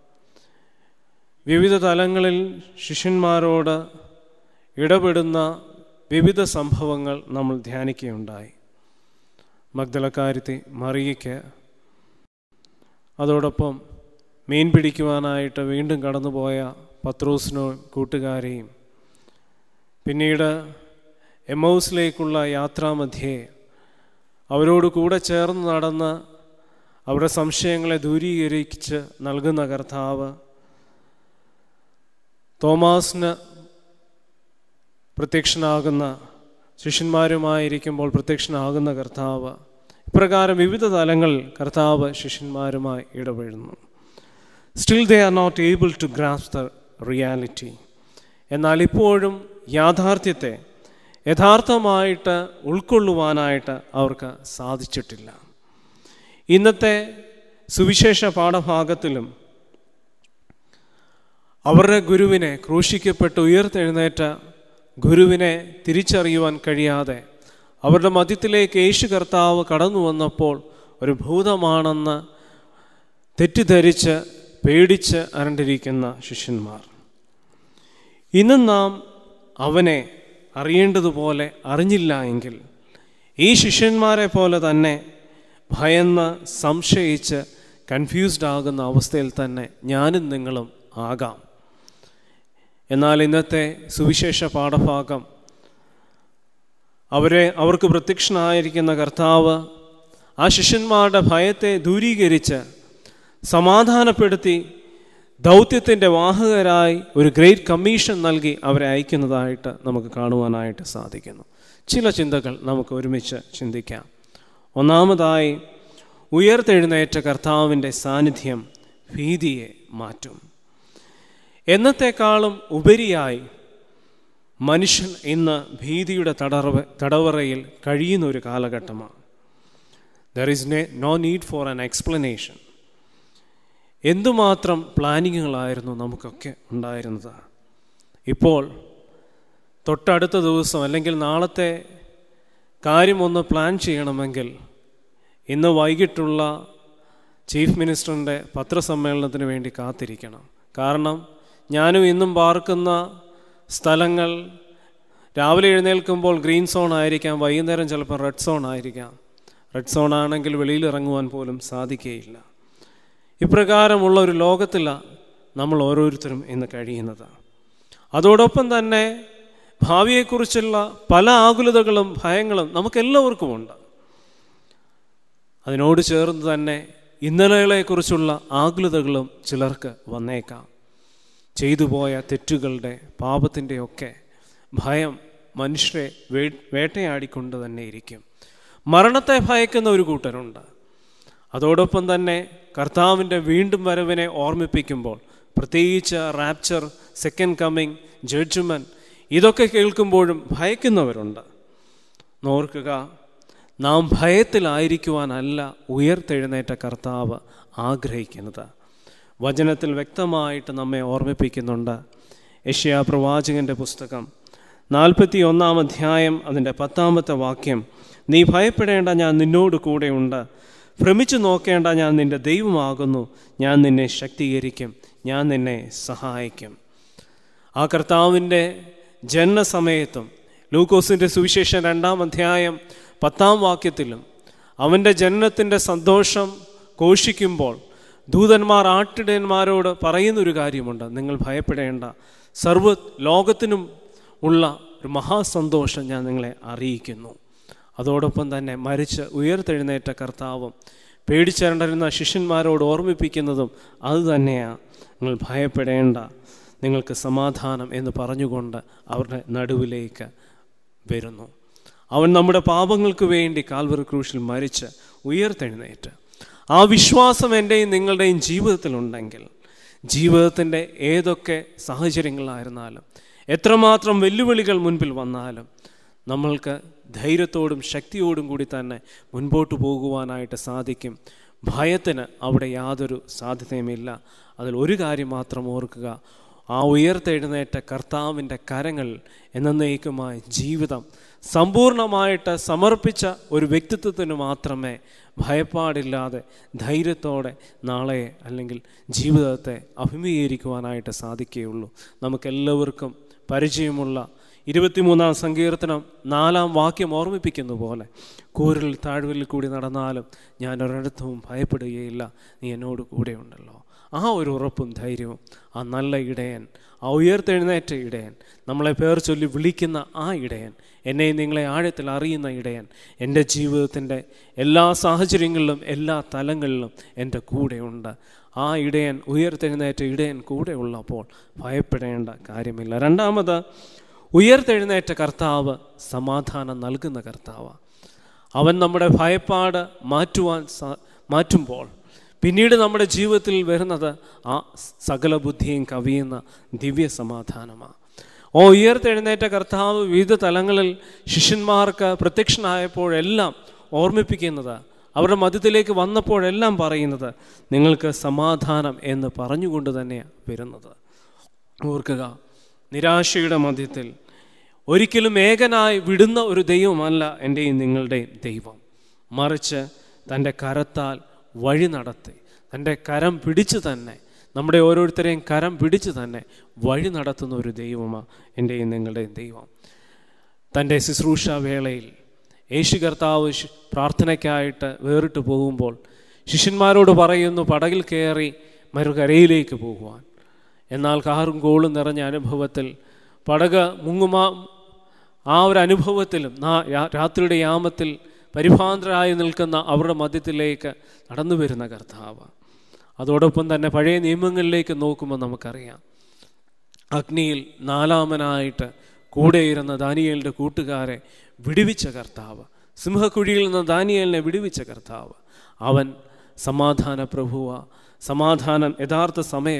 വിവിധ തലങ്ങളിൽ ശിഷ്യന്മാരോട് ഇടപെടുന്ന വിവിധ സംഭവങ്ങൾ നമ്മൾ ധ്യാനിക്കുകയുണ്ടായി മഗ്ദലക്കാരുത്തി മറിയയ്ക്ക് അതോടൊപ്പം മീൻ പിടിക്കുവാനായിട്ട് വീണ്ടും കടന്നുപോയ പത്രൂസിനോ കൂട്ടുകാരെയും പിന്നീട് എമൗസിലേക്കുള്ള യാത്രാമധ്യേ അവരോട് കൂടെ ചേർന്ന് നടന്ന് അവരുടെ സംശയങ്ങളെ ദൂരീകരിച്ച് നൽകുന്ന കർത്താവ് തോമാസിന് പ്രത്യക്ഷനാകുന്ന ശിഷ്യന്മാരുമായിരിക്കുമ്പോൾ പ്രത്യക്ഷനാകുന്ന കർത്താവ് ഇപ്രകാരം വിവിധ തലങ്ങളിൽ കർത്താവ് ശിഷ്യന്മാരുമായി ഇടപെടുന്നു still they are not able to grasp the reality എന്നാൽ ഇപ്പോഴും യാഥാർത്ഥ്യത്തെ യഥാർത്ഥമായിട്ട് ഉൾക്കൊള്ളുവാനായിട്ട് അവർക്ക് സാധിച്ചിട്ടില്ല ഇന്നത്തെ സുവിശേഷ പാഠഭാഗത്തിലും അവരുടെ ഗുരുവിനെ ക്രൂശിക്കപ്പെട്ട് ഉയർത്തെഴുന്നേറ്റ ഗുരുവിനെ തിരിച്ചറിയുവാൻ കഴിയാതെ അവരുടെ മധ്യത്തിലേക്ക് യേശു കർത്താവ് കടന്നു വന്നപ്പോൾ ഒരു ഭൂതമാണെന്ന് തെറ്റിദ്ധരിച്ച് പേടിച്ച് അരണ്ടിരിക്കുന്ന ശിഷ്യന്മാർ ഇന്നും നാം അവനെ അറിയേണ്ടതുപോലെ അറിഞ്ഞില്ല എങ്കിൽ ഈ ശിഷ്യന്മാരെ പോലെ തന്നെ ഭയന്ന് സംശയിച്ച് കൺഫ്യൂസ്ഡ് ആകുന്ന അവസ്ഥയിൽ തന്നെ ഞാനും നിങ്ങളും ആകാം എന്നാൽ ഇന്നത്തെ സുവിശേഷ പാഠഭാഗം അവരെ അവർക്ക് പ്രത്യക്ഷനായിരിക്കുന്ന കർത്താവ് ആ ശിഷ്യന്മാരുടെ ഭയത്തെ ദൂരീകരിച്ച് സമാധാനപ്പെടുത്തി ദൗത്യത്തിൻ്റെ വാഹകരായി ഒരു ഗ്രേറ്റ് കമ്മീഷൻ നൽകി അവരെ അയക്കുന്നതായിട്ട് നമുക്ക് കാണുവാനായിട്ട് സാധിക്കുന്നു ചില ചിന്തകൾ നമുക്ക് ഒരുമിച്ച് ചിന്തിക്കാം ഒന്നാമതായി ഉയർത്തെഴുന്നേറ്റ കർത്താവിൻ്റെ സാന്നിധ്യം ഭീതിയെ മാറ്റും എന്നത്തെക്കാളും ഉപരിയായി മനുഷ്യൻ ഇന്ന് ഭീതിയുടെ തടവ തടവറയിൽ കഴിയുന്ന ഒരു കാലഘട്ടമാണ് ദർ ഈസ് നെ no need for an explanation എന്തുമാത്രം പ്ലാനിങ്ങുകളായിരുന്നു നമുക്കൊക്കെ ഉണ്ടായിരുന്നത് ഇപ്പോൾ തൊട്ടടുത്ത ദിവസം അല്ലെങ്കിൽ നാളത്തെ കാര്യം ഒന്ന് പ്ലാൻ ചെയ്യണമെങ്കിൽ ഇന്ന് വൈകിട്ടുള്ള ചീഫ് മിനിസ്റ്ററിൻ്റെ പത്രസമ്മേളനത്തിന് വേണ്ടി കാത്തിരിക്കണം കാരണം ഞാനും ഇന്നും പാർക്കുന്ന സ്ഥലങ്ങൾ രാവിലെ എഴുന്നേൽക്കുമ്പോൾ ഗ്രീൻ സോൺ ആയിരിക്കാം വൈകുന്നേരം ചിലപ്പോൾ റെഡ് സോൺ ആയിരിക്കാം റെഡ് സോൺ ആണെങ്കിൽ വെളിയിൽ ഇറങ്ങുവാൻ പോലും സാധിക്കുകയില്ല ഇപ്രകാരമുള്ള ഒരു ലോകത്തിലാണ് നമ്മൾ ഓരോരുത്തരും ഇന്ന് കഴിയുന്നത് അതോടൊപ്പം തന്നെ ഭാവിയെക്കുറിച്ചുള്ള പല ആകുലതകളും ഭയങ്ങളും നമുക്കെല്ലാവർക്കുമുണ്ട് അതിനോട് ചേർന്ന് തന്നെ ഇന്നലകളെക്കുറിച്ചുള്ള ആകുലതകളും ചിലർക്ക് വന്നേക്കാം ചെയ്തു പോയ തെറ്റുകളുടെ പാപത്തിൻ്റെയൊക്കെ ഭയം മനുഷ്യരെ വേ വേട്ടയാടിക്കൊണ്ട് തന്നെ ഇരിക്കും മരണത്തെ ഭയക്കുന്ന ഒരു കൂട്ടരുണ്ട് അതോടൊപ്പം തന്നെ കർത്താവിൻ്റെ വീണ്ടും വരവിനെ ഓർമ്മിപ്പിക്കുമ്പോൾ പ്രത്യേകിച്ച് റാപ്ചർ സെക്കൻഡ് കമ്മിങ് ജഡ്ജ്മെൻറ്റ് ഇതൊക്കെ കേൾക്കുമ്പോഴും ഭയക്കുന്നവരുണ്ട് നോർക്കുക നാം ഭയത്തിലായിരിക്കുവാനല്ല ഉയർത്തെഴുന്നേറ്റ കർത്താവ് ആഗ്രഹിക്കുന്നത് വചനത്തിൽ വ്യക്തമായിട്ട് നമ്മെ ഓർമ്മിപ്പിക്കുന്നുണ്ട് യഷ്യാ പ്രവാചകൻ്റെ പുസ്തകം നാൽപ്പത്തി ഒന്നാം അധ്യായം അതിൻ്റെ പത്താമത്തെ വാക്യം നീ ഭയപ്പെടേണ്ട ഞാൻ നിന്നോട് കൂടെയുണ്ട് ഭ്രമിച്ചു നോക്കേണ്ട ഞാൻ നിൻ്റെ ദൈവമാകുന്നു ഞാൻ നിന്നെ ശക്തീകരിക്കും ഞാൻ നിന്നെ സഹായിക്കും ആ കർത്താവിൻ്റെ ജനനസമയത്തും ലൂക്കോസിൻ്റെ സുവിശേഷം രണ്ടാം അധ്യായം പത്താം വാക്യത്തിലും അവൻ്റെ ജനനത്തിൻ്റെ സന്തോഷം ഘോഷിക്കുമ്പോൾ ദൂതന്മാർ ആട്ടിടയന്മാരോട് പറയുന്നൊരു കാര്യമുണ്ട് നിങ്ങൾ ഭയപ്പെടേണ്ട സർവ ലോകത്തിനും ഉള്ള ഒരു മഹാസന്തോഷം ഞാൻ നിങ്ങളെ അറിയിക്കുന്നു അതോടൊപ്പം തന്നെ മരിച്ച് ഉയർത്തെഴുന്നേറ്റ കർത്താവും പേടിച്ചരണ്ടിരുന്ന ശിഷ്യന്മാരോട് ഓർമ്മിപ്പിക്കുന്നതും അതുതന്നെയാണ് നിങ്ങൾ ഭയപ്പെടേണ്ട നിങ്ങൾക്ക് സമാധാനം എന്ന് പറഞ്ഞുകൊണ്ട് അവരുടെ നടുവിലേക്ക് വരുന്നു അവൻ നമ്മുടെ പാപങ്ങൾക്ക് വേണ്ടി കാൽവറി ക്രൂശിൽ മരിച്ച് ഉയർത്തെഴുന്നേറ്റ് ആ വിശ്വാസം എൻ്റെയും നിങ്ങളുടെയും ജീവിതത്തിലുണ്ടെങ്കിൽ ജീവിതത്തിൻ്റെ ഏതൊക്കെ സാഹചര്യങ്ങളായിരുന്നാലും എത്രമാത്രം വെല്ലുവിളികൾ മുൻപിൽ വന്നാലും നമ്മൾക്ക് ധൈര്യത്തോടും ശക്തിയോടും കൂടി തന്നെ മുൻപോട്ട് പോകുവാനായിട്ട് സാധിക്കും ഭയത്തിന് അവിടെ യാതൊരു സാധ്യതയുമില്ല അതിൽ ഒരു കാര്യം മാത്രം ഓർക്കുക ആ ഉയർത്തെഴുന്നേറ്റ കർത്താവിൻ്റെ കരങ്ങൾ എന്നേക്കുമായ ജീവിതം സമ്പൂർണമായിട്ട് സമർപ്പിച്ച ഒരു വ്യക്തിത്വത്തിന് മാത്രമേ ഭയപ്പാടില്ലാതെ ധൈര്യത്തോടെ നാളെ അല്ലെങ്കിൽ ജീവിതത്തെ അഭിമുഖീകരിക്കുവാനായിട്ട് സാധിക്കുകയുള്ളൂ നമുക്കെല്ലാവർക്കും പരിചയമുള്ള ഇരുപത്തിമൂന്നാം സങ്കീർത്തനം നാലാം വാക്യം ഓർമ്മിപ്പിക്കുന്ന പോലെ കൂരിൽ താഴ്വലിൽ കൂടി നടന്നാലും ഞാൻ ഒരിടത്തും ഭയപ്പെടുകയില്ല നീ എന്നോട് കൂടെയുണ്ടല്ലോ ആ ഒരു ഉറപ്പും ധൈര്യവും ആ നല്ല ഇടയൻ ആ ഉയർത്തെഴുന്നേറ്റ ഇടയൻ നമ്മളെ പേർ ചൊല്ലി വിളിക്കുന്ന ആ ഇടയൻ എന്നെ നിങ്ങളെ ആഴത്തിൽ അറിയുന്ന ഇടയൻ എൻ്റെ ജീവിതത്തിൻ്റെ എല്ലാ സാഹചര്യങ്ങളിലും എല്ലാ തലങ്ങളിലും എൻ്റെ കൂടെയുണ്ട് ആ ഇടയൻ ഉയർത്തെഴുന്നേറ്റ ഇടയൻ കൂടെ ഉള്ളപ്പോൾ ഭയപ്പെടേണ്ട കാര്യമില്ല രണ്ടാമത് ഉയർത്തെഴുന്നേറ്റ കർത്താവ് സമാധാനം നൽകുന്ന കർത്താവ് അവൻ നമ്മുടെ ഭയപ്പാട് മാറ്റുവാൻ സാ മാറ്റുമ്പോൾ പിന്നീട് നമ്മുടെ ജീവിതത്തിൽ വരുന്നത് ആ സകല ബുദ്ധിയും കവിയുന്ന ദിവ്യ സമാധാനമാണ് ഓ ഉയർത്തെഴുന്നേറ്റ കർത്താവ് വിവിധ തലങ്ങളിൽ ശിഷ്യന്മാർക്ക് പ്രത്യക്ഷനായപ്പോഴെല്ലാം ഓർമ്മിപ്പിക്കുന്നത് അവരുടെ മധ്യത്തിലേക്ക് വന്നപ്പോഴെല്ലാം പറയുന്നത് നിങ്ങൾക്ക് സമാധാനം എന്ന് പറഞ്ഞുകൊണ്ട് തന്നെയാണ് വരുന്നത് ഓർക്കുക നിരാശയുടെ മധ്യത്തിൽ ഒരിക്കലും ഏകനായി വിടുന്ന ഒരു ദൈവമല്ല എൻ്റെയും നിങ്ങളുടെയും ദൈവം മറിച്ച് തൻ്റെ കരത്താൽ വഴി നടത്തി തൻ്റെ കരം പിടിച്ചു തന്നെ നമ്മുടെ ഓരോരുത്തരെയും കരം പിടിച്ചു തന്നെ വഴി നടത്തുന്ന ഒരു ദൈവമാണ് എൻ്റെയും നിങ്ങളുടെയും ദൈവം തൻ്റെ ശുശ്രൂഷ വേളയിൽ യേശു കർത്താവ് ശി- പ്രാർത്ഥനയ്ക്കായിട്ട് വേറിട്ട് പോകുമ്പോൾ ശിഷ്യന്മാരോട് പറയുന്നു പടകിൽ കയറി മറുകരയിലേക്ക് പോകുവാൻ എന്നാൽ കാറും കോളും നിറഞ്ഞ അനുഭവത്തിൽ പടക മുങ്ങുമാ ആ ഒരു അനുഭവത്തിലും നാ- രാ- രാത്രിയുടെ യാമത്തിൽ പരിഭ്രാന്തരായി നിൽക്കുന്ന അവരുടെ മധ്യത്തിലേക്ക് നടന്നു വരുന്ന കർത്താവ് അതോടൊപ്പം തന്നെ പഴയ നിയമങ്ങളിലേക്ക് നോക്കുമ്പോൾ നമുക്കറിയാം അഗ്നിയിൽ നാലാമനായിട്ട് കൂടെയിരുന്ന ദാനിയേലിൻ്റെ കൂട്ടുകാരെ വിടുവിച്ച കർത്താവ് സിംഹക്കുഴിയിൽ നിന്ന് ദാനിയേലിനെ വിടുവിച്ച കർത്താവ് അവൻ സമാധാന പ്രഭുവ സമാധാനം യഥാർത്ഥ സമയ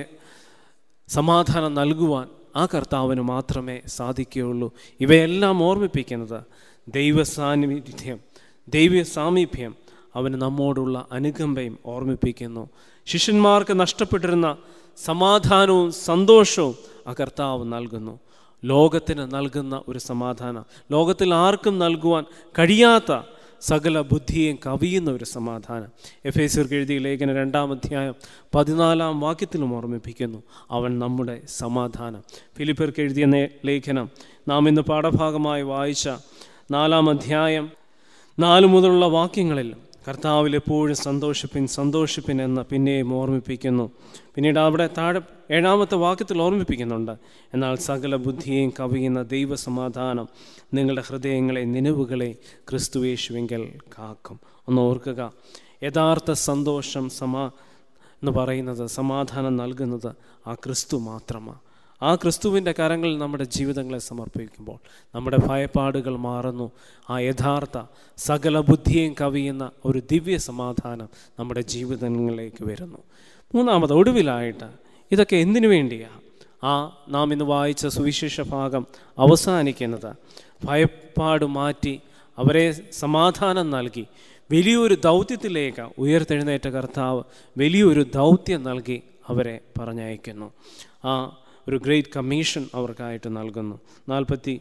സമാധാനം നൽകുവാൻ ആ കർത്താവിന് മാത്രമേ സാധിക്കുകയുള്ളൂ ഇവയെല്ലാം ഓർമ്മിപ്പിക്കുന്നത് ദൈവ സാന്നിധ്യം ദൈവ സാമീപ്യം അവന് നമ്മോടുള്ള അനുകമ്പയും ഓർമ്മിപ്പിക്കുന്നു ശിഷ്യന്മാർക്ക് നഷ്ടപ്പെട്ടിരുന്ന സമാധാനവും സന്തോഷവും ആ കർത്താവ് നൽകുന്നു ലോകത്തിന് നൽകുന്ന ഒരു സമാധാനം ലോകത്തിൽ ആർക്കും നൽകുവാൻ കഴിയാത്ത സകല ബുദ്ധിയെയും കവിയുന്ന ഒരു സമാധാനം എഫ് എ സിർക്ക് എഴുതിയ ലേഖന രണ്ടാം അധ്യായം പതിനാലാം വാക്യത്തിലും ഓർമ്മിപ്പിക്കുന്നു അവൻ നമ്മുടെ സമാധാനം ഫിലിപ്പർക്ക് എഴുതിയ നേ- ലേഖനം നാം ഇന്ന് പാഠഭാഗമായി വായിച്ച നാലാം അധ്യായം നാല് മുതലുള്ള വാക്യങ്ങളിൽ കർത്താവിൽ എപ്പോഴും സന്തോഷിപ്പിൻ സന്തോഷിപ്പിൻ എന്ന് പിന്നെയും ഓർമ്മിപ്പിക്കുന്നു പിന്നീട് അവിടെ താഴെ ഏഴാമത്തെ വാക്യത്തിൽ ഓർമ്മിപ്പിക്കുന്നുണ്ട് എന്നാൽ സകല ബുദ്ധിയെയും കവിയുന്ന ദൈവസമാധാനം നിങ്ങളുടെ ഹൃദയങ്ങളെ നിലവുകളെ ക്രിസ്തുവേശുവെങ്കിൽ കാക്കും ഒന്ന് ഓർക്കുക യഥാർത്ഥ സന്തോഷം സമാ എന്ന് പറയുന്നത് സമാധാനം നൽകുന്നത് ആ ക്രിസ്തു മാത്രമാണ് ആ ക്രിസ്തുവിൻ്റെ കരങ്ങളിൽ നമ്മുടെ ജീവിതങ്ങളെ സമർപ്പിക്കുമ്പോൾ നമ്മുടെ ഭയപ്പാടുകൾ മാറുന്നു ആ യഥാർത്ഥ സകല ബുദ്ധിയും കവിയുന്ന ഒരു ദിവ്യ സമാധാനം നമ്മുടെ ജീവിതങ്ങളിലേക്ക് വരുന്നു മൂന്നാമത് ഒടുവിലായിട്ട് ഇതൊക്കെ എന്തിനു വേണ്ടിയാണ് ആ നാം ഇന്ന് വായിച്ച സുവിശേഷ ഭാഗം അവസാനിക്കുന്നത് ഭയപ്പാട് മാറ്റി അവരെ സമാധാനം നൽകി വലിയൊരു ദൗത്യത്തിലേക്ക് ഉയർത്തെഴുന്നേറ്റ കർത്താവ് വലിയൊരു ദൗത്യം നൽകി അവരെ പറഞ്ഞയക്കുന്നു ആ ഒരു ഗ്രേറ്റ് കമ്മീഷൻ അവർക്കായിട്ട് നൽകുന്നു നാൽപ്പത്തി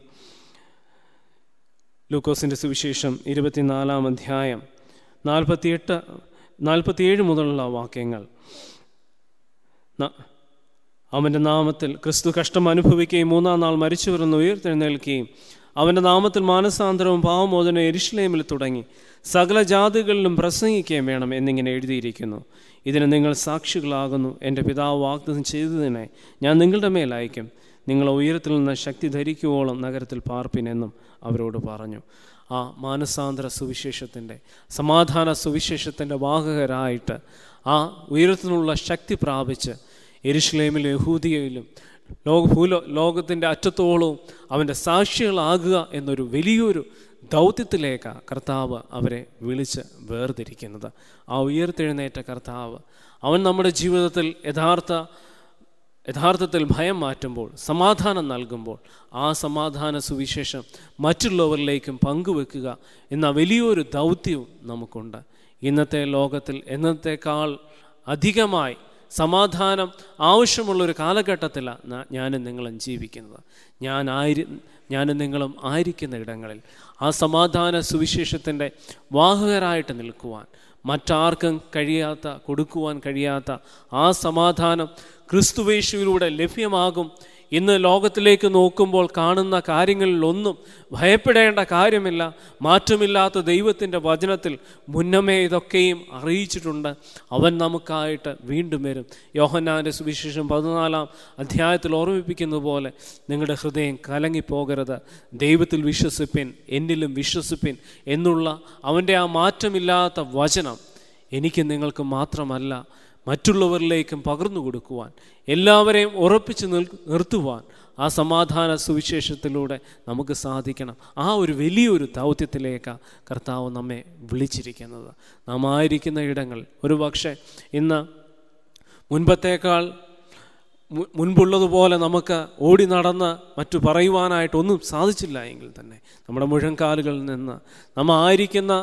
ലൂക്കോസിൻ്റെ സുവിശേഷം ഇരുപത്തിനാലാം അധ്യായം നാൽപ്പത്തിയെട്ട് നാൽപ്പത്തിയേഴ് മുതലുള്ള വാക്യങ്ങൾ ന- അവൻ്റെ നാമത്തിൽ ക്രിസ്തു കഷ്ടം അനുഭവിക്കുകയും മൂന്നാം നാൾ മരിച്ചവരെന്ന് ഉയർത്തെഴുന്നേൽക്കുകയും അവൻ്റെ നാമത്തിൽ മാനസാന്തരവും പാവമോചനം എരിശ്ലേമിൽ തുടങ്ങി സകല ജാതികളിലും പ്രസംഗിക്കുകയും വേണം എന്നിങ്ങനെ എഴുതിയിരിക്കുന്നു ഇതിന് നിങ്ങൾ സാക്ഷികളാകുന്നു എൻ്റെ പിതാവ് വാഗ്ദത്തം ചെയ്തതിനെ ഞാൻ നിങ്ങളുടെ മേൽ അയക്കും നിങ്ങൾ ഉയരത്തിൽ നിന്ന് ശക്തി ധരിക്കുവോളം നഗരത്തിൽ പാർപ്പിനെന്നും അവരോട് പറഞ്ഞു ആ മാനസാന്തര സുവിശേഷത്തിൻ്റെ സമാധാന സുവിശേഷത്തിൻ്റെ വാഹകരായിട്ട് ആ ഉയരത്തിനുള്ള ശക്തി പ്രാപിച്ച് എരുഷലേമിലും യഹൂദിയയിലും ലോക ഭൂലോ ലോകത്തിൻ്റെ അറ്റത്തോളവും അവൻ്റെ സാക്ഷികളാകുക എന്നൊരു വലിയൊരു ദൗത്യത്തിലേക്കാണ് കർത്താവ് അവരെ വിളിച്ച് വേർതിരിക്കുന്നത് ആ ഉയർത്തെഴുന്നേറ്റ കർത്താവ് അവൻ നമ്മുടെ ജീവിതത്തിൽ യഥാർത്ഥ യഥാർത്ഥത്തിൽ ഭയം മാറ്റുമ്പോൾ സമാധാനം നൽകുമ്പോൾ ആ സമാധാന സുവിശേഷം മറ്റുള്ളവരിലേക്കും പങ്കുവെക്കുക എന്ന വലിയൊരു ദൗത്യവും നമുക്കുണ്ട് ഇന്നത്തെ ലോകത്തിൽ എന്നത്തേക്കാൾ അധികമായി സമാധാനം ആവശ്യമുള്ളൊരു കാലഘട്ടത്തിലാണ് ഞാനും നിങ്ങളും ജീവിക്കുന്നത് ഞാൻ ആയിരി ഞാനും നിങ്ങളും ആയിരിക്കുന്ന ഇടങ്ങളിൽ ആ സമാധാന സുവിശേഷത്തിൻ്റെ വാഹകരായിട്ട് നിൽക്കുവാൻ മറ്റാർക്കും കഴിയാത്ത കൊടുക്കുവാൻ കഴിയാത്ത ആ സമാധാനം ക്രിസ്തുവേശുവിലൂടെ ലഭ്യമാകും ഇന്ന് ലോകത്തിലേക്ക് നോക്കുമ്പോൾ കാണുന്ന കാര്യങ്ങളിലൊന്നും ഭയപ്പെടേണ്ട കാര്യമില്ല മാറ്റമില്ലാത്ത ദൈവത്തിൻ്റെ വചനത്തിൽ മുന്നമേ ഇതൊക്കെയും അറിയിച്ചിട്ടുണ്ട് അവൻ നമുക്കായിട്ട് വീണ്ടും വരും യോഹന്നാൻ്റെ സുവിശേഷം പതിനാലാം അധ്യായത്തിൽ ഓർമ്മിപ്പിക്കുന്നത് പോലെ നിങ്ങളുടെ ഹൃദയം കലങ്ങിപ്പോകരുത് ദൈവത്തിൽ വിശ്വസിപ്പിൻ എന്നിലും വിശ്വസിപ്പിൻ എന്നുള്ള അവൻ്റെ ആ മാറ്റമില്ലാത്ത വചനം എനിക്ക് നിങ്ങൾക്ക് മാത്രമല്ല മറ്റുള്ളവരിലേക്കും പകർന്നു കൊടുക്കുവാൻ എല്ലാവരെയും ഉറപ്പിച്ച് നിൽ നിർത്തുവാൻ ആ സമാധാന സുവിശേഷത്തിലൂടെ നമുക്ക് സാധിക്കണം ആ ഒരു വലിയൊരു ദൗത്യത്തിലേക്കാണ് കർത്താവ് നമ്മെ വിളിച്ചിരിക്കുന്നത് നാം ആയിരിക്കുന്ന ഇടങ്ങൾ ഒരു പക്ഷേ ഇന്ന് മുൻപത്തേക്കാൾ മു- മുൻപുള്ളതുപോലെ നമുക്ക് ഓടി നടന്ന് മറ്റു പറയുവാനായിട്ടൊന്നും സാധിച്ചില്ല എങ്കിൽ തന്നെ നമ്മുടെ മുഴങ്കാലുകളിൽ നിന്ന് നമ്മൾ ആയിരിക്കുന്ന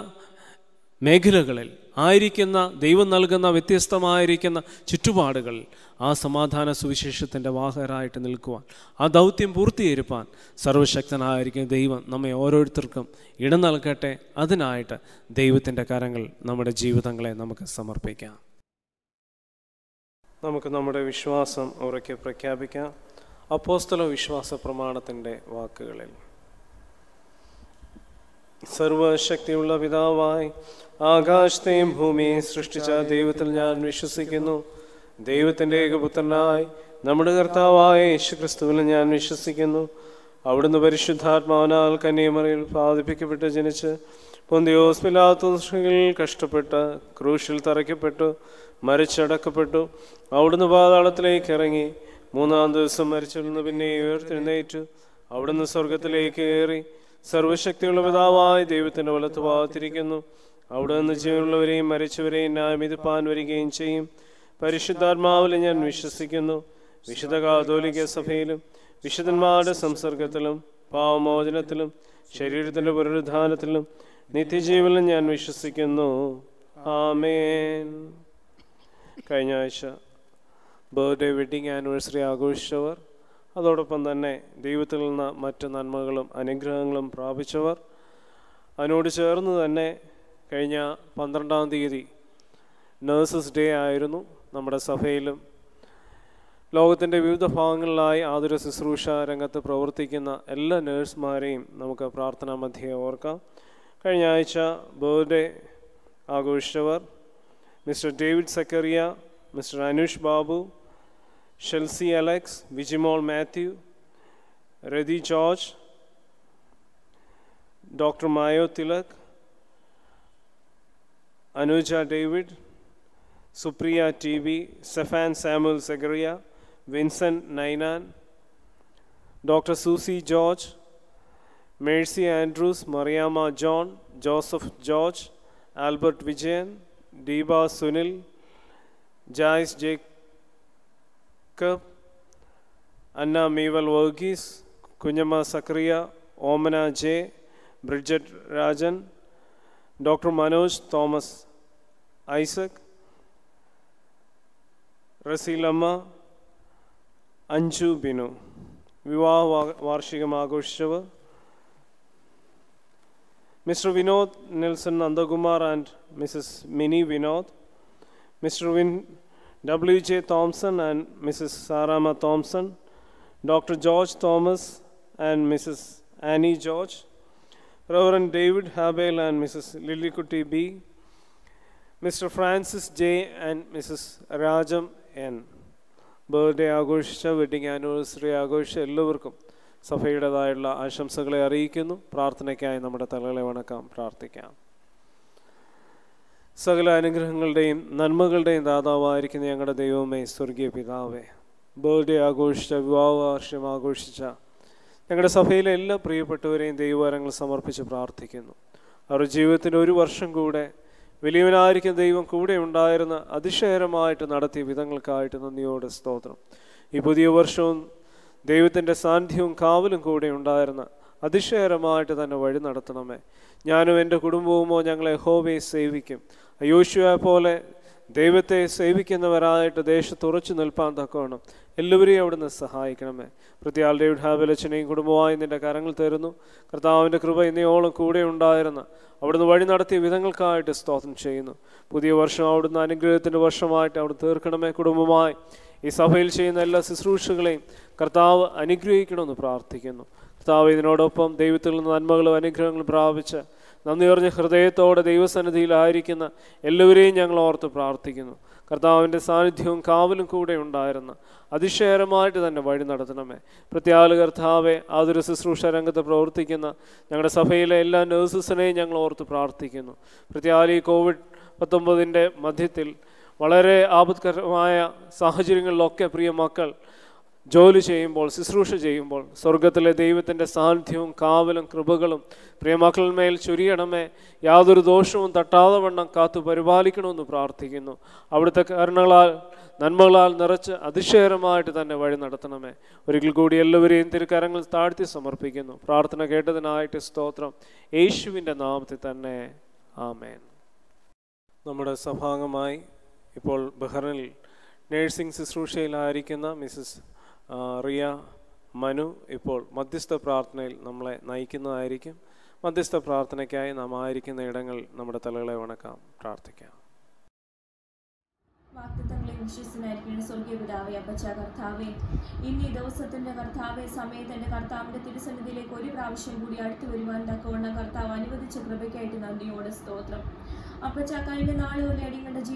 മേഖലകളിൽ ആയിരിക്കുന്ന ദൈവം നൽകുന്ന വ്യത്യസ്തമായിരിക്കുന്ന ചുറ്റുപാടുകളിൽ ആ സമാധാന സുവിശേഷത്തിൻ്റെ വാഹകരായിട്ട് നിൽക്കുവാൻ ആ ദൗത്യം പൂർത്തീകരിപ്പാൻ സർവശക്തനായിരിക്കുന്ന ദൈവം നമ്മെ ഓരോരുത്തർക്കും ഇടം നൽകട്ടെ അതിനായിട്ട് ദൈവത്തിൻ്റെ കരങ്ങൾ നമ്മുടെ ജീവിതങ്ങളെ നമുക്ക് സമർപ്പിക്കാം നമുക്ക് നമ്മുടെ വിശ്വാസം ഉറക്കെ പ്രഖ്യാപിക്കാം അപ്പോസ്തല വിശ്വാസ പ്രമാണത്തിൻ്റെ വാക്കുകളിൽ സർവശക്തിയുള്ള പിതാവായി ആകാശത്തെയും ഭൂമിയെയും സൃഷ്ടിച്ച ദൈവത്തിൽ ഞാൻ വിശ്വസിക്കുന്നു ദൈവത്തിൻ്റെ ഏകപുത്രനായി നമ്മുടെ കർത്താവായ യേശു ക്രിസ്തുവിൽ ഞാൻ വിശ്വസിക്കുന്നു അവിടുന്ന് പരിശുദ്ധാത്മാവിനാൽ കന്യമറിയിൽ പാതിപ്പിക്കപ്പെട്ട് ജനിച്ച് പൊന്തിയോസ് പിലാത്തോസ്കളിൽ കഷ്ടപ്പെട്ട് ക്രൂശിൽ തറയ്ക്കപ്പെട്ടു മരിച്ചടക്കപ്പെട്ടു അവിടുന്ന് പാതാളത്തിലേക്ക് ഇറങ്ങി മൂന്നാം ദിവസം മരിച്ചിരുന്നു പിന്നെ ഉയർത്തെഴുന്നേറ്റു അവിടുന്ന് സ്വർഗത്തിലേക്ക് കയറി സർവശക്തിയുള്ള പിതാവായ ദൈവത്തിന്റെ വലത്ത് ഭാഗത്തിരിക്കുന്നു അവിടെ നിന്ന് ജീവനുള്ളവരെയും മരിച്ചവരെയും ന്യായമിതിപ്പാൻ വരികയും ചെയ്യും പരിശുദ്ധാത്മാവിൽ ഞാൻ വിശ്വസിക്കുന്നു വിശുദ്ധ കാതോലിക സഭയിലും വിശുദ്ധന്മാരുടെ സംസർഗത്തിലും പാവമോചനത്തിലും ശരീരത്തിന്റെ പുനരുദ്ധാനത്തിലും നിത്യജീവനിലും ഞാൻ വിശ്വസിക്കുന്നു ആമേൻ കഴിഞ്ഞ ആഴ്ച ബർത്ത്ഡേ വെഡിങ് ആനിവേഴ്സറി ആഘോഷിച്ചവർ അതോടൊപ്പം തന്നെ ദൈവത്തിൽ നിന്ന് മറ്റ് നന്മകളും അനുഗ്രഹങ്ങളും പ്രാപിച്ചവർ അതിനോട് ചേർന്ന് തന്നെ കഴിഞ്ഞ പന്ത്രണ്ടാം തീയതി നേഴ്സസ് ഡേ ആയിരുന്നു നമ്മുടെ സഭയിലും ലോകത്തിൻ്റെ വിവിധ ഭാഗങ്ങളിലായി ആതുര ശുശ്രൂഷ രംഗത്ത് പ്രവർത്തിക്കുന്ന എല്ലാ നേഴ്സുമാരെയും നമുക്ക് പ്രാർത്ഥനാ മധ്യേ ഓർക്കാം കഴിഞ്ഞ ആഴ്ച ബർത്ത്ഡേ ആഘോഷിച്ചവർ mister David Zachariah mister Anush Babu Shelsy Alex Vijimol Mathew Rathi George doctor Mayo Thilak Anuja David Supriya T V Stephan Samuel Zachariah Vincent Ninan doctor Susie George Mercy Andrews Mariamma John Joseph George Albert Vijayan Deepa Sunil Joyce Jacob Anna മീവൽ Varghese Kunjamma Zachariah Omana J Bridget Rajan doctor Manoj Thomas Isaac Raseelamma Anju Binu വിവാഹ വാ- വാർഷികം ആഘോഷിച്ചവർ mister Vinod Nelson Nandakumar and Mrs Mini Vinod mister Vin W J Thomson and Mrs Sarama Thomson doctor George Thomas and Mrs Annie George Reverend David Habel and Mrs. Lilikutti B. Mr. Francis J. and Mrs. Rajam N. Birthday ആഘോഷിച്ച വെഡിങ് ആനിവേഴ്സറി ആഘോഷിച്ച എല്ലാവർക്കും സഭയുടേതായുള്ള ആശംസകളെ അറിയിക്കുന്നു പ്രാർത്ഥനയ്ക്കായി നമ്മുടെ തലകളെ വണക്കാം പ്രാർത്ഥിക്കാം സകല അനുഗ്രഹങ്ങളുടെയും നന്മകളുടെയും ദാതാവായിരിക്കുന്ന ഞങ്ങളുടെ ദൈവമേ സ്വർഗീയ പിതാവേ ബർത്ത്ഡേ ആഘോഷിച്ച വിവാഹ വാർഷികം ആഘോഷിച്ച ഞങ്ങളുടെ സഭയിലെ എല്ലാ പ്രിയപ്പെട്ടവരെയും ദൈവവരങ്ങൾ സമർപ്പിച്ച് പ്രാർത്ഥിക്കുന്നു അവരുടെ ജീവിതത്തിൻ്റെ ഒരു വർഷം കൂടെ വലിയവനായിരിക്കും ദൈവം കൂടെ ഉണ്ടായിരുന്ന അതിശയകരമായിട്ട് നടത്തിയ വിധങ്ങൾക്കായിട്ട് നന്ദിയോടെ സ്തോത്രം ഈ പുതിയ വർഷവും ദൈവത്തിൻ്റെ സാന്നിധ്യവും കാവലും കൂടെ ഉണ്ടായിരുന്ന അതിശയകരമായിട്ട് തന്നെ വഴി നടത്തണമേ ഞാനും എൻ്റെ കുടുംബവുമോ ഞങ്ങളെ ഹോവയെ സേവിക്കും അയോശുവെ പോലെ ദൈവത്തെ സേവിക്കുന്നവരായിട്ട് ദേശത്ത് ഉറച്ചു നിൽപ്പാൻ തക്കവണ്ണം എല്ലാവരെയും അവിടുന്ന് സഹായിക്കണമേ പ്രത്യാൽ ഡേവിഡ് ഹാബലച്ചനെയും കുടുംബമായി നിന്റെ കരങ്ങൾ തരുന്നു കർത്താവിൻ്റെ കൃപ ഇന്നയോളം കൂടെ ഉണ്ടായിരുന്ന അവിടുന്ന് വഴി നടത്തിയ വിധങ്ങൾക്കായിട്ട് സ്തോത്രം ചെയ്യുന്നു പുതിയ വർഷം അവിടുന്ന് അനുഗ്രഹത്തിൻ്റെ വർഷമായിട്ട് അവിടെ തീർക്കണമേ കുടുംബമായി ഈ സഭയിൽ ചെയ്യുന്ന എല്ലാ ശുശ്രൂഷകളെയും കർത്താവ് അനുഗ്രഹിക്കണമെന്ന് പ്രാർത്ഥിക്കുന്നു കർത്താവ് ഇതിനോടൊപ്പം ദൈവത്തിൽ നിന്ന് നന്മകളും അനുഗ്രഹങ്ങളും പ്രാപിച്ച് നന്ദി പറഞ്ഞ ഹൃദയത്തോടെ ദൈവസന്നിധിയിലായിരിക്കുന്ന എല്ലാവരെയും ഞങ്ങൾ ഓർത്ത് പ്രാർത്ഥിക്കുന്നു കർത്താവിൻ്റെ സാന്നിധ്യവും കാവലും കൂടെ ഉണ്ടായിരുന്ന അതിശയകരമായിട്ട് തന്നെ വഴി നടത്തണമേ പ്രത്യാല് കർത്താവെ അതൊരു ശുശ്രൂഷ രംഗത്ത് പ്രവർത്തിക്കുന്ന ഞങ്ങളുടെ സഭയിലെ എല്ലാ നേഴ്സസിനെയും ഞങ്ങൾ ഓർത്ത് പ്രാർത്ഥിക്കുന്നു പ്രത്യാല് ഈ കോവിഡ് പത്തൊമ്പതിൻ്റെ മധ്യത്തിൽ വളരെ ആപത്കരമായ സാഹചര്യങ്ങളിലൊക്കെ പ്രിയ മക്കൾ ജോലി ചെയ്യുമ്പോൾ ശുശ്രൂഷ ചെയ്യുമ്പോൾ സ്വർഗത്തിലെ ദൈവത്തിൻ്റെ സാന്നിധ്യവും കാവലും കൃപകളും പ്രിയമക്കളിന്മേൽ ചൊരിയണമേ യാതൊരു ദോഷവും തട്ടാതെ വണ്ണം കാത്തു പരിപാലിക്കണമെന്ന് പ്രാർത്ഥിക്കുന്നു അവിടുത്തെ കരുണകളാൽ നന്മകളാൽ നിറച്ച് അതിശയകരമായിട്ട് തന്നെ വഴി നടത്തണമേ ഒരിക്കൽ കൂടി എല്ലാവരെയും തിരുക്കരങ്ങൾ താഴ്ത്തി സമർപ്പിക്കുന്നു പ്രാർത്ഥന കേട്ടതിനായിട്ട് സ്തോത്രം യേശുവിൻ്റെ നാമത്തിൽ തന്നെ ആമേൻ നമ്മുടെ സഭാംഗമായി ഇപ്പോൾ ബഹ്റിനിൽ നേഴ്സിംഗ് ശുശ്രൂഷയിലായിരിക്കുന്ന മിസ്സസ് ആ, റിയ മനു ഇപ്പോൾ മധ്യസ്ഥ പ്രാർത്ഥനയിൽ നമ്മളെ നയിക്കുന്നതായിരിക്കും മധ്യസ്ഥ പ്രാർത്ഥനയ്ക്കായി നാം ആയിരിക്കുന്ന ഇടങ്ങൾ നമ്മുടെ തലകളെ വണക്കാം പ്രാർത്ഥിക്കാം വാക്തത്വങ്ങളെ വിശ്വസനായിരിക്കുന്ന സ്വർഗീയ പിതാവേ അപ്പച്ച കർത്താവേ ഇന്ന് ഈ ദിവസത്തിന്റെ കർത്താവെ സമയത്ത് എൻ്റെ കർത്താവിന്റെ തിരുസന്നിധിയിലേക്ക് ഒരു പ്രാവശ്യം കൂടി അടുത്തു വരുവാൻ തക്കവണ്ണം കർത്താവ് അനുവദിച്ച കൃപയ്ക്കായിട്ട് നന്ദിയോടെ സ്തോത്രം അപ്പച്ച കഴിഞ്ഞ നാളുകളിൽ അടിങ്ങളുടെ ജീവിതത്തിൽ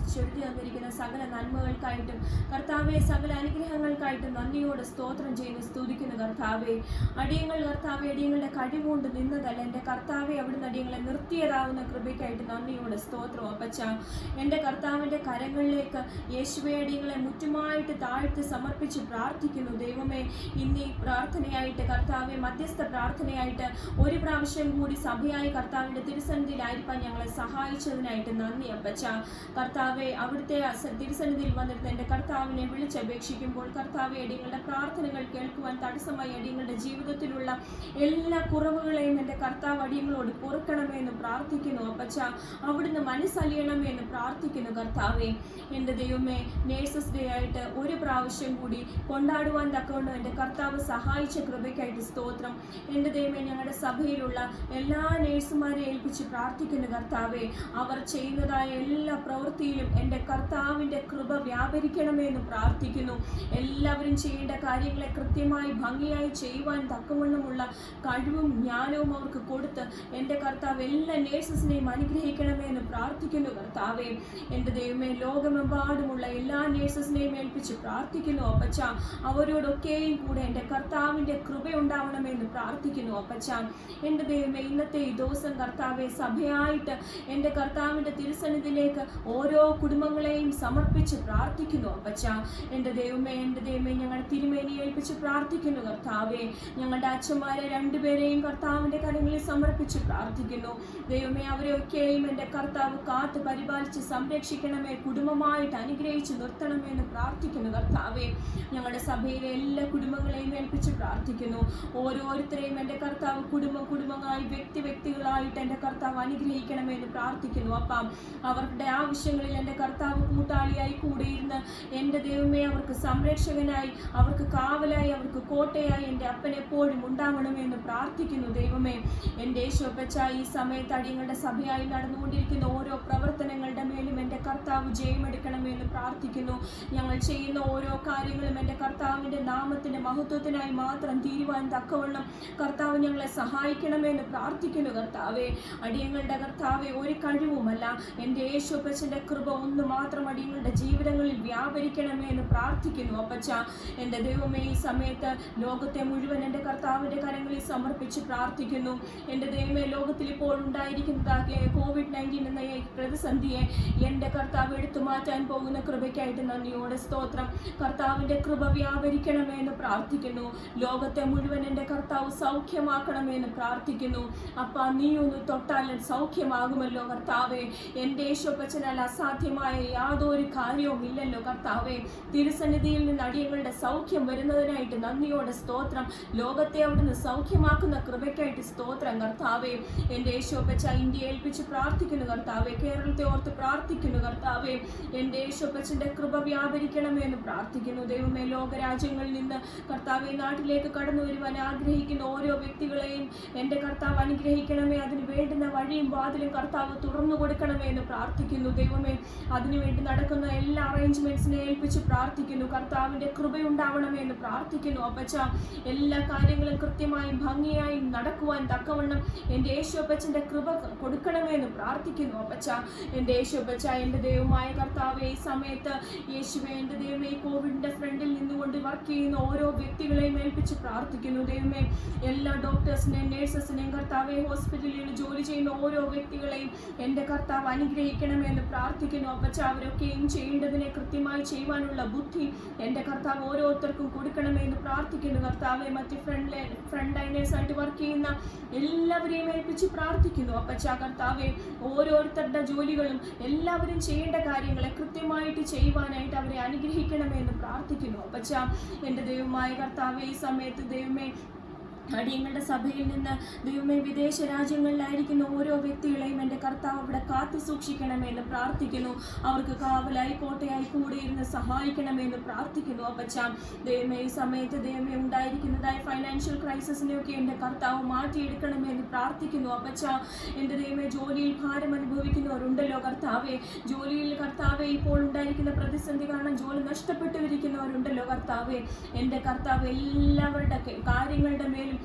ചൊരിഞ്ഞു തന്നിരിക്കുന്ന സകല നന്മകൾക്കായിട്ടും കർത്താവെ സകല അനുഗ്രഹങ്ങൾക്കായിട്ടും നന്ദിയോട് സ്തോത്രം ചെയ്യുന്നു സ്തുതിക്കുന്നു കർത്താവെ അടിയങ്ങൾ കർത്താവെ അടിയങ്ങളുടെ കഴിവുകൊണ്ട് നിന്നതല്ല എൻ്റെ കർത്താവെ അവിടുന്ന് അടിയങ്ങളെ നിർത്തിയതാവുന്ന കൃപയ്ക്കായിട്ട് നന്ദിയോട് സ്തോത്രം അപ്പച്ച എൻ്റെ കർത്താവിൻ്റെ കരങ്ങളിലേക്ക് യേശുവെ അടിയങ്ങളെ മുറ്റുമായിട്ട് താഴ്ത്തി സമർപ്പിച്ച് പ്രാർത്ഥിക്കുന്നു ദൈവമേ ഇന്ന് ഈ പ്രാർത്ഥനയായിട്ട് കർത്താവെ മധ്യസ്ഥ പ്രാർത്ഥനയായിട്ട് ഒരു പ്രാവശ്യം കൂടി സഭയായി കർത്താവിൻ്റെ തിരുസന്നിധിയിലായിരിക്കാൻ ഞങ്ങളെ സഹായിച്ചതിനായിട്ട് നന്ദി അപ്പച്ച കർത്താവെ അവിടുത്തെ അസ- തിരുസന്നിധിയിൽ വന്നിരുന്ന എൻ്റെ കർത്താവിനെ വിളിച്ചപേക്ഷിക്കുമ്പോൾ കർത്താവെ അടിയങ്ങളുടെ പ്രാർത്ഥനകൾ കേൾക്കുവാൻ തടസ്സമായി അടിയങ്ങളുടെ ജീവിതത്തിലുള്ള എല്ലാ കുറവുകളെയും എൻ്റെ കർത്താവ് അടിയങ്ങളോട് പൊറുക്കണമേ എന്ന് പ്രാർത്ഥിക്കുന്നു അപ്പച്ച അവിടുന്ന് മനസ്സലിയണമേ എന്ന് പ്രാർത്ഥിക്കുന്നു കർത്താവെ എൻ്റെ ദൈവമേ നേഴ്സസ് ഡേ ആയിട്ട് ഒരു പ്രാവശ്യം കൂടി കൊണ്ടാടുവാൻ തക്കവണ്ണം എൻ്റെ കർത്താവ് സഹായിച്ച കൃപയ്ക്കായിട്ട് സ്തോത്രം എൻ്റെ ദൈവമേ ഞങ്ങളുടെ സഭയിലുള്ള എല്ലാ നേഴ്സുമാരെ ഏൽപ്പിച്ച് പ്രാർത്ഥിക്കുന്നു കർത്താവെ അവർ ചെയ്യുന്നതായ എല്ലാ പ്രവൃത്തിയിലും എൻ്റെ കർത്താവിൻ്റെ കൃപ വ്യാപരിക്കണമേ എന്ന് പ്രാർത്ഥിക്കുന്നു എല്ലാവരും ചെയ്യേണ്ട കാര്യങ്ങളെ കൃത്യമായി ഭംഗിയായി ചെയ്യുവാൻ തക്കവണ്ണമുള്ള കഴിവും ജ്ഞാനവും അവർക്ക് കൊടുത്ത് എൻ്റെ കർത്താവ് എല്ലാ നേഴ്സസിനെയും അനുഗ്രഹിക്കണമേ എന്ന് പ്രാർത്ഥിക്കുന്നു കർത്താവെ എൻ്റെ ദൈവമേ ലോകമെമ്പാടുമുള്ള എല്ലാ നേഴ്സസിനെയും ഏൽപ്പിച്ച് പ്രാർത്ഥിക്കുന്നു അപ്പച്ച അവരോടൊക്കെയും കൂടെ എൻ്റെ കർത്താവിൻ്റെ കൃപയുണ്ടാവണമേ എന്ന് പ്രാർത്ഥിക്കുന്നു അപ്പച്ച എൻ്റെ ദൈവമേ ഇന്നത്തെ ഈ ദിവസം കർത്താവെ സഭയായിട്ട് എൻ്റെ കർത്താവിൻ്റെ തിരുസന്നിധിയിലേക്ക് ഓരോ കുടുംബങ്ങളെയും സമർപ്പിച്ച് പ്രാർത്ഥിക്കുന്നു അപ്പച്ച എൻ്റെ ദൈവമേ എൻ്റെ ദൈവമേ ഞങ്ങൾ തിരുമേനി ഏൽപ്പിച്ച് പ്രാർത്ഥിക്കുന്നു കർത്താവെ ഞങ്ങളുടെ അച്ഛന്മാരെ രണ്ടുപേരെയും കർത്താവിൻ്റെ കരങ്ങളിൽ സമർപ്പിച്ച് പ്രാർത്ഥിക്കുന്നു ദൈവമേ അവരെയൊക്കെയും എൻ്റെ കർത്താവ് കാത്ത് പരിപാലിച്ച് സംരക്ഷിക്കണമേ കുടുംബമായിട്ട് അനുഗ്രഹിച്ച് നിർത്തണമേ എന്ന് പ്രാർത്ഥിക്കുന്നു കർത്താവെ ഞങ്ങളുടെ സഭയിലെ എല്ലാ കുടുംബങ്ങളെയും ഏൽപ്പിച്ച് പ്രാർത്ഥിക്കുന്നു ഓരോരുത്തരെയും എൻ്റെ കർത്താവ് കുടുംബം കുടുംബങ്ങളായി വ്യക്തി വ്യക്തികളായിട്ട് എൻ്റെ കർത്താവ് അനുഗ്രഹിക്കണമേ എന്ന് പ്രാർത്ഥിക്കുന്നു അപ്പം അവരുടെ ആവശ്യങ്ങളിൽ എൻ്റെ കർത്താവ് കൂട്ടാളിയായി കൂടെ ഇരുന്ന് എൻ്റെ ദൈവമേ അവർക്ക് സംരക്ഷകനായി അവർക്ക് കാവലായി അവർക്ക് കോട്ടയായി എൻ്റെ അപ്പൻ എപ്പോഴും ഉണ്ടാവണമേ എന്ന് പ്രാർത്ഥിക്കുന്നു ദൈവമേ എൻ്റെ യേശോപ്പച്ച ഈ സമയത്ത് അടിയങ്ങളുടെ സഭയായി നടന്നുകൊണ്ടിരിക്കുന്ന ഓരോ പ്രവർത്തനങ്ങളുടെ മേലും എൻ്റെ കർത്താവ് ജയമെടുക്കണമേ എന്ന് പ്രാർത്ഥിക്കുന്നു ഞങ്ങൾ ചെയ്യുന്ന ഓരോ കാര്യങ്ങളും എൻ്റെ കർത്താവിൻ്റെ നാമത്തിൻ്റെ മഹത്വത്തിനായി മാത്രം തീരുവാൻ തക്കവണ്ണം കർത്താവ് ഞങ്ങളെ സഹായിക്കണമേ എന്ന് പ്രാർത്ഥിക്കുന്നു കർത്താവെ അടിയങ്ങളുടെ കർത്താവെ ഒരു കഴിവുമല്ല എൻ്റെ യേശോപ്പച്ചൻ്റെ കൃപ ഒന്ന് മാത്രം അടിയങ്ങളുടെ ജീവിതങ്ങളിൽ വ്യാപരിക്കണമേ എന്ന് പ്രാർത്ഥിക്കുന്നു അപ്പച്ച എൻ്റെ ദൈവമേ ഈ സമയത്ത് ലോകത്തെ മുഴുവൻ എൻ്റെ കർത്താവിൻ്റെ കരങ്ങളിൽ സമർപ്പിച്ച് പ്രാർത്ഥിക്കുന്നു എൻ്റെ ദൈവമേ ലോകത്തിൽ ഇപ്പോൾ ഉണ്ടായിരിക്കുന്നതാകെ കോവിഡ് നയൻറ്റീൻ എന്ന ഈ പ്രതിസന്ധിയെ എൻ്റെ കർത്താവ് എടുത്തു മാറ്റാൻ പോകുന്ന കൃപയ്ക്കായിട്ട് നന്ദിയോടെ സ്തോത്രം കർത്താവിൻ്റെ കൃപ വ്യാപരിക്കണമേ എന്ന് പ്രാർത്ഥിക്കുന്നു ലോകത്തെ മുഴുവൻ എൻ്റെ കർത്താവ് സൗഖ്യമാക്കണമേ എന്ന് പ്രാർത്ഥിക്കുന്നു അപ്പ നീ ഒന്ന് തൊട്ടാൽ സൗഖ്യമാകുമല്ലോ കർത്താവെ എൻ്റെ യേശോപ്പച്ചനാൽ അസാധ്യമായ യാതൊരു കാര്യവും ഇല്ലല്ലോ കർത്താവെ തിരുസന്നിധിയിൽ നിന്ന് അടിയങ്ങളുടെ സൗഖ്യം വരുന്നതിനായിട്ട് നന്ദിയോടെ സ്തോത്രം ലോകത്തെ അവിടുന്ന് സൗഖ്യമാക്കുന്ന കൃപയ്ക്കായിട്ട് സ്തോത്രം കർത്താവെ എൻ്റെ യേശോപ്പച്ച ഇന്ത്യ ഏൽപ്പിച്ച് പ്രാർത്ഥിക്കുന്നു കർത്താവെ കേരളത്തെ ഓർത്ത് പ്രാർത്ഥിക്കുന്നു കർത്താവെ എൻ്റെ യേശോപ്പച്ചൻ്റെ കൃപ വ്യാപരിക്കണമേ എന്ന് പ്രാർത്ഥിക്കുന്നു ദൈവമേ ലോകരാജ്യങ്ങളിൽ നിന്ന് കർത്താവെ നാട്ടിലേക്ക് കടന്നു വരുവാൻ ആഗ്രഹിക്കുന്ന ഓരോ വ്യക്തികളെയും എൻ്റെ കർത്താവ് അനുഗ്രഹിക്കണമേ അതിന് വേണ്ടുന്ന വഴിയും വാതിലും കർത്താവ് തുറന്നു കൊടുക്കണമേ എന്ന് പ്രാർത്ഥിക്കുന്നു ദൈവമേ അതിനുവേണ്ടി നടക്കുന്ന എല്ലാ അറേഞ്ച്മെന്റ്സിനെ ഏൽപ്പിച്ച് പ്രാർത്ഥിക്കുന്നു കർത്താവിൻ്റെ കൃപയുണ്ടാവണമേ എന്ന് പ്രാർത്ഥിക്കുന്നു അപ്പച്ച എല്ലാ കാര്യങ്ങളും കൃത്യമായും ഭംഗിയായും നടക്കുവാൻ തക്കവണ്ണം എൻ്റെ യേശുപ്പച്ചൻ്റെ കൃപ കൊടുക്കണമേ എന്ന് പ്രാർത്ഥിക്കുന്നു അപ്പച്ച എൻ്റെ യേശുപ്പച്ച എൻ്റെ ദൈവമായ കർത്താവെ ഈ സമയത്ത് യേശുവെ എൻ്റെ ദൈവമേ ഈ കോവിഡിൻ്റെ ഫ്രണ്ടിൽ നിന്നുകൊണ്ട് വർക്ക് ചെയ്യുന്ന ഓരോ വ്യക്തികളെയും ഏൽപ്പിച്ച് പ്രാർത്ഥിക്കുന്നു ദൈവമേ എല്ലാ ഡോക്ടേഴ്സിനെയും നേഴ്സസിനെയും കർത്താവെ ഹോസ്പിറ്റലിൽ ജോലി ചെയ്യുന്ന ഓരോ വ്യക്തികളെയും എൻ്റെ കർത്താവ് അനുഗ്രഹിക്കണമേ എന്ന് പ്രാർത്ഥിക്കുന്നു അപ്പച്ച അവരൊക്കെയും ചെയ്യേണ്ടതിനെ കൃത്യമായി ചെയ്യുവാനുള്ള ബുദ്ധി എൻ്റെ കർത്താവ് ഓരോരുത്തർക്കും കൊടുക്കണമേ എന്ന് പ്രാർത്ഥിക്കുന്നു കർത്താവെ മറ്റ് ഫ്രണ്ട് ലൈൻ ഫ്രണ്ട് ലൈനേഴ്സായിട്ട് വർക്ക് ചെയ്യുന്ന എല്ലാവരെയും ഏൽപ്പിച്ച് പ്രാർത്ഥിക്കുന്നു അപ്പച്ച കർത്താവെ ഓരോരുത്തരുടെ ജോലികളും എല്ലാവരും ചെയ്യേണ്ട കാര്യങ്ങളെ കൃത്യമായിട്ട് ചെയ്യുവാനായിട്ട് അവരെ അനുഗ്രഹിക്കണമേ എന്ന് പ്രാർത്ഥിക്കുന്നു അപ്പച്ച എൻ്റെ ദൈവമായ കർത്താവെ ഈ സമയത്ത് ദൈവമേ അടിയങ്ങളുടെ സഭയിൽ നിന്ന് ദൈവമേ വിദേശ രാജ്യങ്ങളിലായിരിക്കുന്ന ഓരോ വ്യക്തികളെയും എൻ്റെ കർത്താവ് അവിടെ കാത്തു സൂക്ഷിക്കണമെന്ന് പ്രാർത്ഥിക്കുന്നു അവർക്ക് കാവലായി കോട്ടയായി കൂടെ ഇരുന്ന് സഹായിക്കണമെന്ന് പ്രാർത്ഥിക്കുന്നു അപ്പച്ച ദൈവമേ ഈ സമയത്ത് ദൈവമേ ഉണ്ടായിരിക്കുന്നതായ ഫൈനാൻഷ്യൽ ക്രൈസിസിനെയൊക്കെ എൻ്റെ കർത്താവ് മാറ്റിയെടുക്കണമെന്ന് പ്രാർത്ഥിക്കുന്നു അപ്പച്ച എൻ്റെ ദൈവമേ ജോലിയിൽ ഭാരം അനുഭവിക്കുന്നവരുണ്ടല്ലോ കർത്താവെ ജോലിയിൽ കർത്താവെ ഇപ്പോൾ ഉണ്ടായിരിക്കുന്ന പ്രതിസന്ധി കാരണം ജോലി നഷ്ടപ്പെട്ടുവിരിക്കുന്നവരുണ്ടല്ലോ കർത്താവെ എൻ്റെ കർത്താവ് എല്ലാവരുടെ ക- കാര്യങ്ങളുടെ മേലും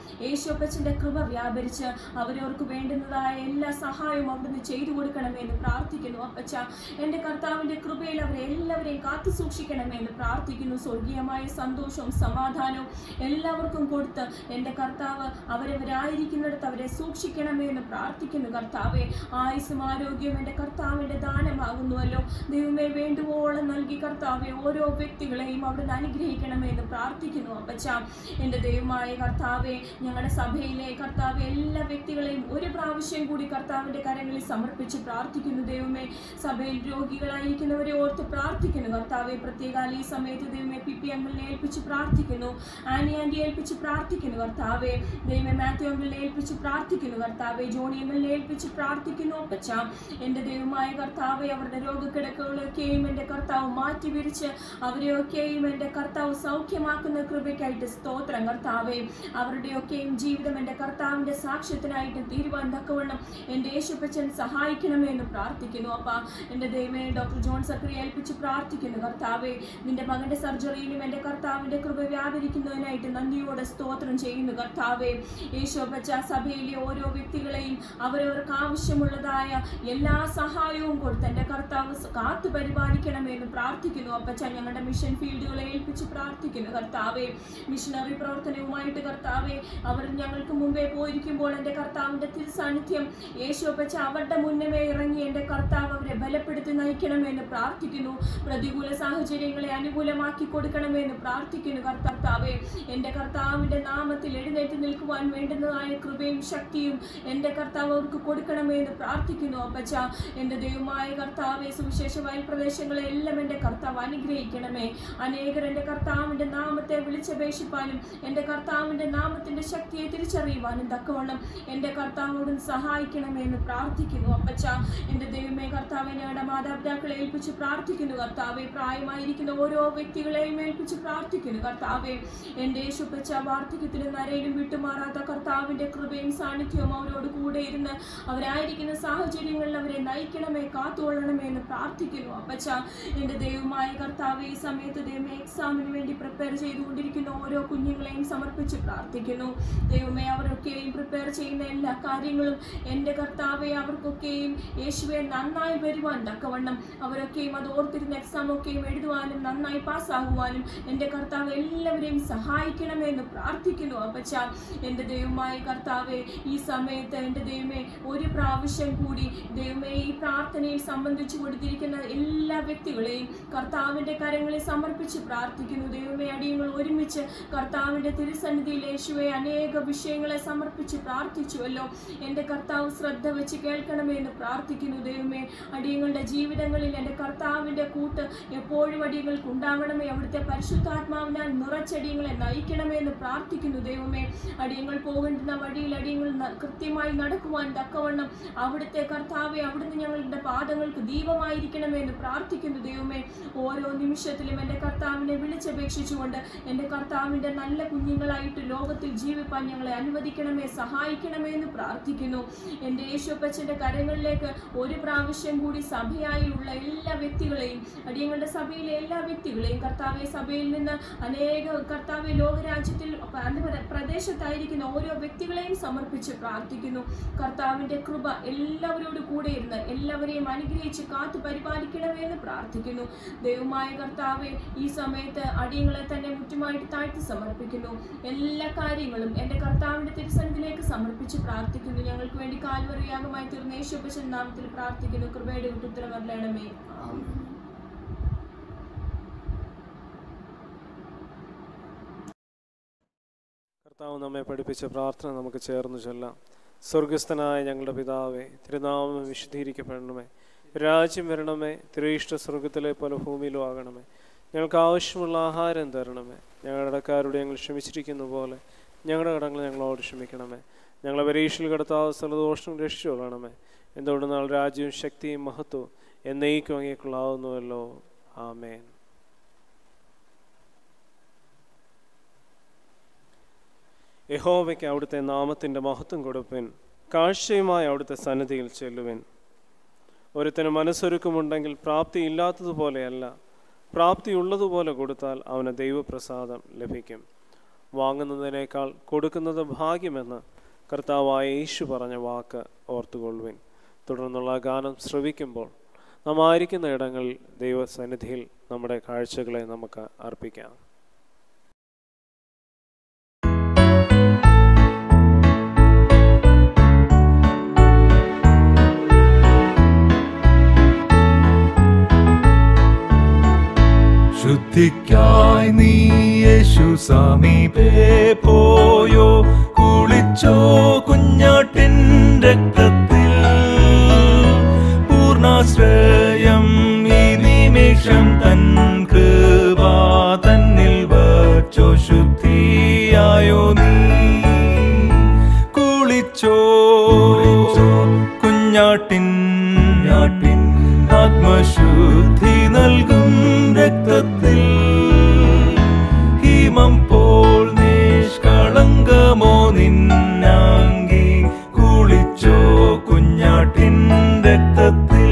യേശുപ്പച്ചൻ്റെ കൃപ വ്യാപരിച്ച് അവരവർക്ക് വേണ്ടുന്നതായ എല്ലാ സഹായവും അവിടുന്ന് ചെയ്തു കൊടുക്കണമേ എന്ന് പ്രാർത്ഥിക്കുന്നു അപ്പച്ച എൻ്റെ കർത്താവിൻ്റെ കൃപയിൽ അവരെ എല്ലാവരെയും കാത്തു സൂക്ഷിക്കണമേ എന്ന് പ്രാർത്ഥിക്കുന്നു സ്വർഗീയമായ സന്തോഷവും സമാധാനവും എല്ലാവർക്കും കൊടുത്ത് എൻ്റെ കർത്താവ് അവരവരായിരിക്കുന്നിടത്ത് അവരെ സൂക്ഷിക്കണമേ എന്ന് പ്രാർത്ഥിക്കുന്നു കർത്താവെ ആയുസ്സും ആരോഗ്യവും എൻ്റെ കർത്താവിൻ്റെ ദാനമാകുന്നുവല്ലോ ദൈവമേ വേണ്ടുവോളം നൽകി കർത്താവെ ഓരോ വ്യക്തികളെയും അവിടുന്ന് അനുഗ്രഹിക്കണമേ എന്ന് പ്രാർത്ഥിക്കുന്നു അപ്പച്ച എൻ്റെ ദൈവമായ കർത്താവെ ഞങ്ങളുടെ സഭയിലെ കർത്താവെ എല്ലാ വ്യക്തികളെയും ഒരു പ്രാവശ്യം കൂടി കർത്താവിൻ്റെ കരങ്ങളിൽ സമർപ്പിച്ച് പ്രാർത്ഥിക്കുന്നു ദൈവമേ സഭയിൽ രോഗികളായിരിക്കുന്നവരെ ഓർത്ത് പ്രാർത്ഥിക്കുന്നു കർത്താവെ പ്രത്യേകാല ഈ സമയത്ത് ദൈവമേ പി പി അങ്കിളിനെ ഏൽപ്പിച്ച് പ്രാർത്ഥിക്കുന്നു ആനി ആൻറ്റി ഏൽപ്പിച്ച് പ്രാർത്ഥിക്കുന്നു കർത്താവെ ദൈവമേ മാത്യു അങ്കിളിനെ ഏൽപ്പിച്ച് പ്രാർത്ഥിക്കുന്നു കർത്താവെ ജോണി അങ്കിളിനെ ഏൽപ്പിച്ച് പ്രാർത്ഥിക്കുന്നു അപ്പച്ച എൻ്റെ ദൈവമായ കർത്താവെ അവരുടെ രോഗക്കിടക്കുകളൊക്കെയും എൻ്റെ കർത്താവ് മാറ്റി വിരിച്ച് അവരെയൊക്കെയും എൻ്റെ കർത്താവ് സൗഖ്യമാക്കുന്ന കൃപയ്ക്കായിട്ട് സ്തോത്രം കർത്താവെ അവരുടെയൊക്കെയും ജീവിതം എൻ്റെ കർത്താവിൻ്റെ സാക്ഷ്യത്തിനായിട്ട് തീരുവാൻ തക്കവണ്ണം എൻ്റെ യേശുപ്പച്ചൻ സഹായിക്കണമേ എന്ന് പ്രാർത്ഥിക്കുന്നു അപ്പ എൻ്റെ ദൈവമേ ഡോക്ടർ ജോൺ സക്രി ഏൽപ്പിച്ച് പ്രാർത്ഥിക്കുന്നു കർത്താവെ നിന്റെ മകൻ്റെ സർജറിയിലും എൻ്റെ കർത്താവിൻ്റെ കൃപ വ്യാപരിക്കുന്നതിനായിട്ട് നന്ദിയോടെ സ്തോത്രം ചെയ്യുന്നു കർത്താവെ യേശോപ്പച്ച സഭയിലെ ഓരോ വ്യക്തികളെയും അവരവർക്ക് ആവശ്യമുള്ളതായ എല്ലാ സഹായവും കൊടുത്ത് എൻ്റെ കർത്താവ് സ- കാത്തു പരിപാലിക്കണമേ എന്ന് പ്രാർത്ഥിക്കുന്നു അപ്പച്ച ഞങ്ങളുടെ മിഷൻ ഫീൽഡുകളെ ഏൽപ്പിച്ച് പ്രാർത്ഥിക്കുന്നു കർത്താവെ മിഷനറി പ്രവർത്തനവുമായിട്ട് കർത്താവെ അവർ ഞങ്ങൾക്ക് മുമ്പേ പോയിരിക്കുമ്പോൾ എൻ്റെ കർത്താവിൻ്റെ തിരുസാന്നിധ്യം യേശോപ്പച്ച അവരുടെ മുന്നമേ ഇറങ്ങി എൻ്റെ കർത്താവ് അവരെ ബലപ്പെടുത്തി നയിക്കണമെന്ന് പ്രാർത്ഥിക്കുന്നു പ്രതികൂല സാഹചര്യങ്ങളെ അനുകൂലമാക്കി കൊടുക്കണമെന്ന് പ്രാർത്ഥിക്കുന്നു കർത്താവെ എൻ്റെ കർത്താവിൻ്റെ നാമത്തിൽ എഴുന്നേറ്റ് നിൽക്കുവാൻ വേണ്ടുന്നതായ കൃപയും ശക്തിയും എൻ്റെ കർത്താവ് അവർക്ക് കൊടുക്കണമേ എന്ന് പ്രാർത്ഥിക്കുന്നു അപ്പച്ച എൻ്റെ ദൈവമായ കർത്താവെ സുവിശേഷ വയൽ പ്രദേശങ്ങളെ എല്ലാം എൻ്റെ കർത്താവ് അനുഗ്രഹിക്കണമേ അനേകർ എൻ്റെ കർത്താവിൻ്റെ നാമത്തെ വിളിച്ചപേക്ഷിപ്പാനും എൻ്റെ കർത്താവിൻ്റെ നാമത്തിൻ്റെ ശക്തിയെ തിരിച്ചറിയുവാനും തക്കവണ്ണം എൻ്റെ കർത്താവോടും സഹായിക്കണമേ എന്ന് പ്രാർത്ഥിക്കുന്നു അപ്പച്ച എൻ്റെ ദൈവമേ കർത്താവെ ഞങ്ങളുടെ മാതാപിതാക്കളെ ഏൽപ്പിച്ച് പ്രാർത്ഥിക്കുന്നു കർത്താവെ പ്രായമായിരിക്കുന്ന ഓരോ വ്യക്തികളെയും ഏൽപ്പിച്ച് പ്രാർത്ഥിക്കുന്നു കർത്താവെ എൻ്റെ യേശുപ്പച്ച വാർദ്ധക്യത്തിലും നരയിലും വിട്ടുമാറാത്ത കർത്താവിൻ്റെ കൃപയും സാന്നിധ്യവും അവരോട് കൂടെ ഇരുന്ന് അവരായിരിക്കുന്ന സാഹചര്യങ്ങളിൽ അവരെ നയിക്കണമേ കാത്തുകൊള്ളണമേ എന്ന് പ്രാർത്ഥിക്കുന്നു അപ്പച്ച എൻ്റെ ദൈവമായ കർത്താവ് ഈ സമയത്ത് ദൈവമേ എക്സാമിന് വേണ്ടി പ്രിപ്പയർ ചെയ്തുകൊണ്ടിരിക്കുന്ന ഓരോ കുഞ്ഞുങ്ങളെയും സമർപ്പിച്ച് പ്രാർത്ഥിക്കുന്നു ദൈവമേ അവരൊക്കെയും പ്രിപ്പയർ ചെയ്യുന്ന എല്ലാ കാര്യങ്ങളും എൻ്റെ കർത്താവെ അവർക്കൊക്കെയും യേശുവെ നന്നായി വരുവാൻ തക്കവണ്ണം അവരൊക്കെയും അത് ഓർത്തിരുന്ന എക്സാം ഒക്കെയും എഴുതുവാനും നന്നായി പാസ്സാകുവാനും എൻ്റെ കർത്താവ് എല്ലാവരെയും സഹായിക്കണമേ എന്ന് പ്രാർത്ഥിക്കുന്നു അപ്പച്ച എൻ്റെ ദൈവമായ കർത്താവെ ഈ സമയത്ത് എൻ്റെ ദൈവമേ ഒരു പ്രാവശ്യം കൂടി ദൈവമേ ഈ പ്രാർത്ഥനയിൽ സംബന്ധിച്ചു കൊടുത്തിരിക്കുന്ന എല്ലാ വ്യക്തികളെയും കർത്താവിൻ്റെ കരങ്ങളിൽ സമർപ്പിച്ച് പ്രാർത്ഥിക്കുന്നു ദൈവമേ അടിയങ്ങൾ ഒരുമിച്ച് കർത്താവിൻ്റെ തിരുസന്നിധിയിൽ യേശുവെ അനേക വിഷയങ്ങളെ സമർപ്പിച്ച് പ്രാർത്ഥിച്ചുവല്ലോ എൻ്റെ കർത്താവ് ശ്രദ്ധ വെച്ച് കേൾക്കണമേ എന്ന് പ്രാർത്ഥിക്കുന്നു ദൈവമേ അടിയങ്ങളുടെ ജീവിതങ്ങളിൽ എൻ്റെ കർത്താവിൻ്റെ കൂട്ട് എപ്പോഴും അടിയങ്ങൾക്ക് ഉണ്ടാവണമേ അവിടുത്തെ പരിശുദ്ധാത്മാവിനാൽ നിറച്ചടിയങ്ങളെ നയിക്കണമേ എന്ന് പ്രാർത്ഥിക്കുന്നു ദൈവമേ അടിയങ്ങൾ പോകേണ്ടുന്ന വഴിയിൽ അടിയങ്ങൾ ന- കൃത്യമായി നടക്കുവാൻ തക്കവണ്ണം അവിടുത്തെ കർത്താവെ അവിടുന്ന് ഞങ്ങളുടെ പാദങ്ങൾക്ക് ദീപമായിരിക്കണമേ എന്ന് പ്രാർത്ഥിക്കുന്നു ദൈവമേ ഓരോ നിമിഷത്തിലും എൻ്റെ കർത്താവിനെ വിളിച്ചപേക്ഷിച്ചുകൊണ്ട് എൻ്റെ കർത്താവിൻ്റെ നല്ല കുഞ്ഞുങ്ങളായിട്ട് ലോകത്തിൽ ജീവിപ്പാൻ ഞങ്ങളെ അനുവദിക്കണമേ സഹായിക്കണമേ എന്ന് പ്രാർത്ഥിക്കുന്നു എൻ്റെ യേശുപ്പച്ചൻ്റെ കരങ്ങളിലേക്ക് ഒരു പ്രാവശ്യം കൂടി സഭയായി ഉള്ള എല്ലാ വ്യക്തികളെയും അടിയങ്ങളുടെ സഭയിലെ എല്ലാ വ്യക്തികളെയും കർത്താവെ സഭയിൽ നിന്ന് അനേക കർത്താവെ ലോകരാജ്യത്തിൽ പല പ്രദേശത്തായിരിക്കുന്ന ഓരോ വ്യക്തികളെയും സമർപ്പിച്ച് പ്രാർത്ഥിക്കുന്നു കർത്താവിൻ്റെ കൃപ എല്ലാവരോടും കൂടെ ഇരുന്ന് എല്ലാവരെയും അനുഗ്രഹിച്ച് കാത്തു പരിപാലിക്കണമേ എന്ന് പ്രാർത്ഥിക്കുന്നു ദൈവമായ കർത്താവെ ഈ സമയത്ത് അടിയങ്ങളെ തന്നെ മുറ്റുമായിട്ട് താഴ്ത്തി സമർപ്പിക്കുന്നു എല്ലാ കാര്യങ്ങളും എൻ്റെ കർത്താവിൻ്റെ തിരുസന്നിധിയിലേക്ക് സമർപ്പിച്ച് പ്രാർത്ഥിക്കുന്നു ഞങ്ങൾക്ക് വേണ്ടി കാൽവറിയാകമായി തീർന്ന യേശുപ്പച്ചൻ നാമത്തിൽ പ്രാർത്ഥിക്കുന്നു കൃപയുടെ ഉത്തരം വരണമേ കർത്താവ് നമ്മെ പഠിപ്പിച്ച പ്രാർത്ഥന നമുക്ക് ചേർന്ന് ചൊല്ലാം സ്വർഗസ്ഥനായ ഞങ്ങളുടെ പിതാവേ തിരുനാമം വിശുദ്ധീകരിക്കപ്പെടണമേ രാജ്യം വരണമേ തിരുയിഷ്ട സ്വർഗത്തിലെ പോലെ ഭൂമിയിലും ആകണമേ ഞങ്ങൾക്ക് ആവശ്യമുള്ള ആഹാരം തരണമേ ഞങ്ങളുടെ കടക്കാരോട് ഞങ്ങൾ ക്ഷമിച്ചിരിക്കുന്ന പോലെ ഞങ്ങളുടെ കടങ്ങൾ ഞങ്ങളോട് ക്ഷമിക്കണമേ ഞങ്ങളെ പരീക്ഷയിൽ കടത്താവ് സ്ഥലദോഷം രക്ഷിച്ചോളണമേ എന്തുകൊണ്ട് നാൾ രാജ്യവും ശക്തിയും മഹത്വവും എന്നേക്കും അങ്ങേക്കുള്ളാവുന്നുവല്ലോ ആമേൻ യഹോവയ്ക്ക് അവിടുത്തെ നാമത്തിൻ്റെ മഹത്വം കൊടുപ്പിൻ കാഴ്ചയുമായി അവിടുത്തെ സന്നിധിയിൽ ചെല്ലുവിൻ ഒരുത്തന് മനസ്സൊരുക്കമുണ്ടെങ്കിൽ പ്രാപ്തി ഇല്ലാത്തതുപോലെയല്ല പ്രാപ്തി ഉള്ളതുപോലെ കൊടുത്താൽ അവന് ദൈവപ്രസാദം ലഭിക്കും വാങ്ങുന്നതിനേക്കാൾ കൊടുക്കുന്നത് ഭാഗ്യമെന്ന് കർത്താവായ യേശു പറഞ്ഞ വാക്ക് ഓർത്തുകൊള്ളുവിൻ തുടർന്നുള്ള ഗാനം ശ്രവിക്കുമ്പോൾ നാം ആയിരിക്കുന്ന ഇടങ്ങളിൽ ദൈവസന്നിധിയിൽ നമ്മുടെ കാഴ്ചകളെ നമുക്ക് അർപ്പിക്കാം ശുദ്ധിക്കായി നീ യേശു സമീപേ പോയോ കുളിച്ചോ കുഞ്ഞാട്ടിൻ രക്തത്തിൽ പൂർണ്ണാശ്രയം ഈ നിമിഷം തൻ കൃപാ തന്നിൽ വച്ചോ ശുദ്ധിയായോ നീ കുളിച്ചോ കുഞ്ഞാട്ടിൻ ഞാട്ടിൻ ആത്മശുദ്ധി നൽകും രക്തത്തിൽ ഹിമം പോൽ നിഷ്കളങ്കമോ നിന്നാങ്കി കുളിച്ചോ കുഞ്ഞാട്ടിൻ രക്തത്തിൽ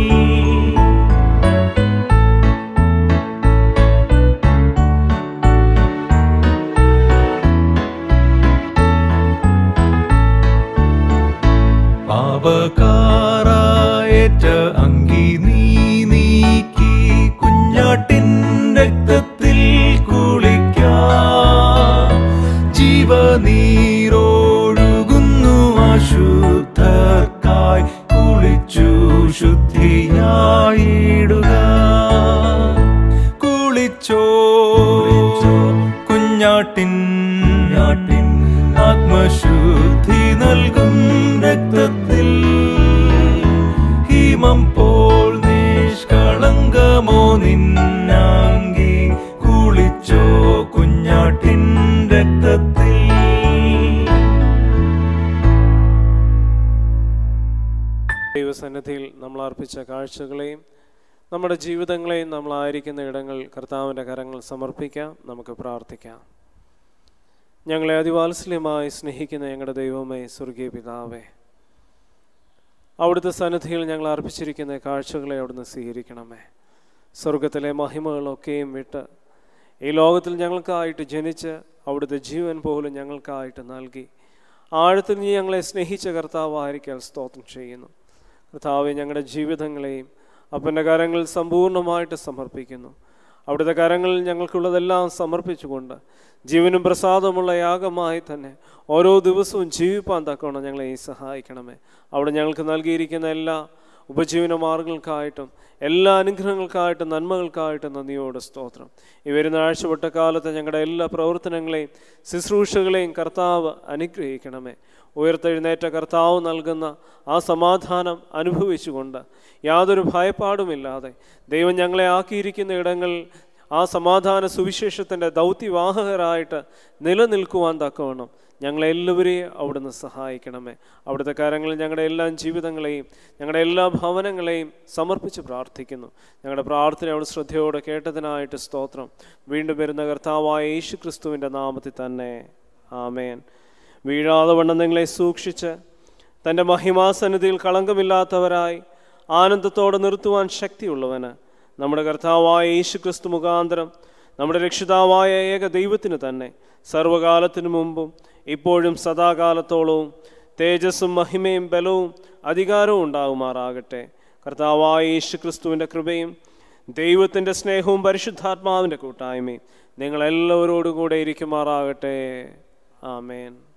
പാപകാരായേറ്റ അങ്കി നീ നീക്കി കുഞ്ഞാട്ടിൻ രക്തത്തിൽ കുളിക്കാ ജീവനീരൊഴുകുന്നു അശുദ്ധർക്കായി കുളിച്ചു ശുദ്ധിയായിടുക കുളിച്ചോ കുഞ്ഞാട്ടിൻ ഞാട്ടിൻ ആത്മശുദ്ധി നൽകും രക്തത്തിൽ ഹിമം പോൽ നിഷ്കളങ്കമോ നിന്നാങ്കി കുളിച്ചോ കുഞ്ഞാട്ടിൻ രക്തത്തിൽ ദൈവസന്നിധിയിൽ നമ്മൾ അർപ്പിച്ച കാഴ്ചകളെയും നമ്മുടെ ജീവിതങ്ങളെയും നമ്മളായിരിക്കുന്ന ഇടങ്ങൾ കർത്താവിൻ്റെ കരങ്ങൾ സമർപ്പിക്കാം നമുക്ക് പ്രാർത്ഥിക്കാം ഞങ്ങളെ അതിവാത്സല്യമായി സ്നേഹിക്കുന്ന ഞങ്ങളുടെ ദൈവമേ സ്വർഗീയ പിതാവേ അവിടുത്തെ സന്നിധിയിൽ ഞങ്ങൾ അർപ്പിച്ചിരിക്കുന്ന കാഴ്ചകളെ അവിടുന്ന് സ്വീകരിക്കണമേ സ്വർഗത്തിലെ മഹിമകളൊക്കെയും വിട്ട് ഈ ലോകത്തിൽ ഞങ്ങൾക്കായിട്ട് ജനിച്ച് അവിടുത്തെ ജീവൻ പോലും ഞങ്ങൾക്കായിട്ട് നൽകി ആഴത്തിൽ നീ ഞങ്ങളെ സ്നേഹിച്ച കർത്താവായിരിക്കാൻ സ്തോത്രം ചെയ്യുന്നു കർത്താവെ ഞങ്ങളുടെ ജീവിതങ്ങളെയും അപ്പൻ്റെ കരങ്ങളിൽ സമ്പൂർണ്ണമായിട്ട് സമർപ്പിക്കുന്നു അവിടുത്തെ കരങ്ങളിൽ ഞങ്ങൾക്കുള്ളതെല്ലാം സമർപ്പിച്ചുകൊണ്ട് ജീവനും പ്രസാദമുള്ള യാഗമായി തന്നെ ഓരോ ദിവസവും ജീവിപ്പാൻ തക്കവണ്ണം ഞങ്ങളെ ഈ സഹായിക്കണമേ അവിടെ ഞങ്ങൾക്ക് നൽകിയിരിക്കുന്ന എല്ലാ ഉപജീവന മാർഗങ്ങൾക്കായിട്ടും എല്ലാ അനുഗ്രഹങ്ങൾക്കായിട്ടും നന്മകൾക്കായിട്ടും നന്ദിയോട് സ്തോത്രം ഈ വരുന്ന ആഴ്ചപ്പെട്ട കാലത്ത് ഞങ്ങളുടെ എല്ലാ പ്രവർത്തനങ്ങളെയും ശുശ്രൂഷകളെയും കർത്താവ് അനുഗ്രഹിക്കണമേ ഉയർത്തെഴുന്നേറ്റ കർത്താവ് നൽകുന്ന ആ സമാധാനം അനുഭവിച്ചുകൊണ്ട് യാതൊരു ഭയപ്പാടുമില്ലാതെ ദൈവം ഞങ്ങളെ ആക്കിയിരിക്കുന്ന ഇടങ്ങളിൽ ആ സമാധാന സുവിശേഷത്തിൻ്റെ ദൗത്യവാഹകരായിട്ട് നിലനിൽക്കുവാൻ തക്കവണ്ണം ഞങ്ങളെല്ലാവരെയും അവിടുന്ന് സഹായിക്കണമേ അവിടുത്തെ കാര്യങ്ങളിൽ ഞങ്ങളുടെ എല്ലാ ജീവിതങ്ങളെയും ഞങ്ങളുടെ എല്ലാ ഭവനങ്ങളെയും സമർപ്പിച്ച് പ്രാർത്ഥിക്കുന്നു ഞങ്ങളുടെ പ്രാർത്ഥന അവിടെ ശ്രദ്ധയോടെ കേട്ടതിനായിട്ട് സ്തോത്രം വീണ്ടും വരുന്ന കർത്താവായ യേശു ക്രിസ്തുവിൻ്റെ നാമത്തിൽ തന്നെ ആമേൻ വീഴാതെ വണ്ണം നിങ്ങളെ സൂക്ഷിച്ച് തൻ്റെ മഹിമാസന്നിധിയിൽ കളങ്കമില്ലാത്തവരായി ആനന്ദത്തോടെ നിർത്തുവാൻ ശക്തിയുള്ളവന് നമ്മുടെ കർത്താവായ യേശു ക്രിസ്തു മുഖാന്തരം നമ്മുടെ രക്ഷിതാവായ ഏക ദൈവത്തിന് തന്നെ സർവകാലത്തിനു മുമ്പും ഇപ്പോഴും സദാകാലത്തോളവും തേജസ്സും മഹിമയും ബലവും അധികാരവും ഉണ്ടാകുമാറാകട്ടെ കർത്താവായ യേശു ക്രിസ്തുവിൻ്റെ കൃപയും ദൈവത്തിൻ്റെ സ്നേഹവും പരിശുദ്ധാത്മാവിൻ്റെ കൂട്ടായ്മയും നിങ്ങളെല്ലാവരോടും കൂടെ ഇരിക്കുമാറാകട്ടെ ആമേൻ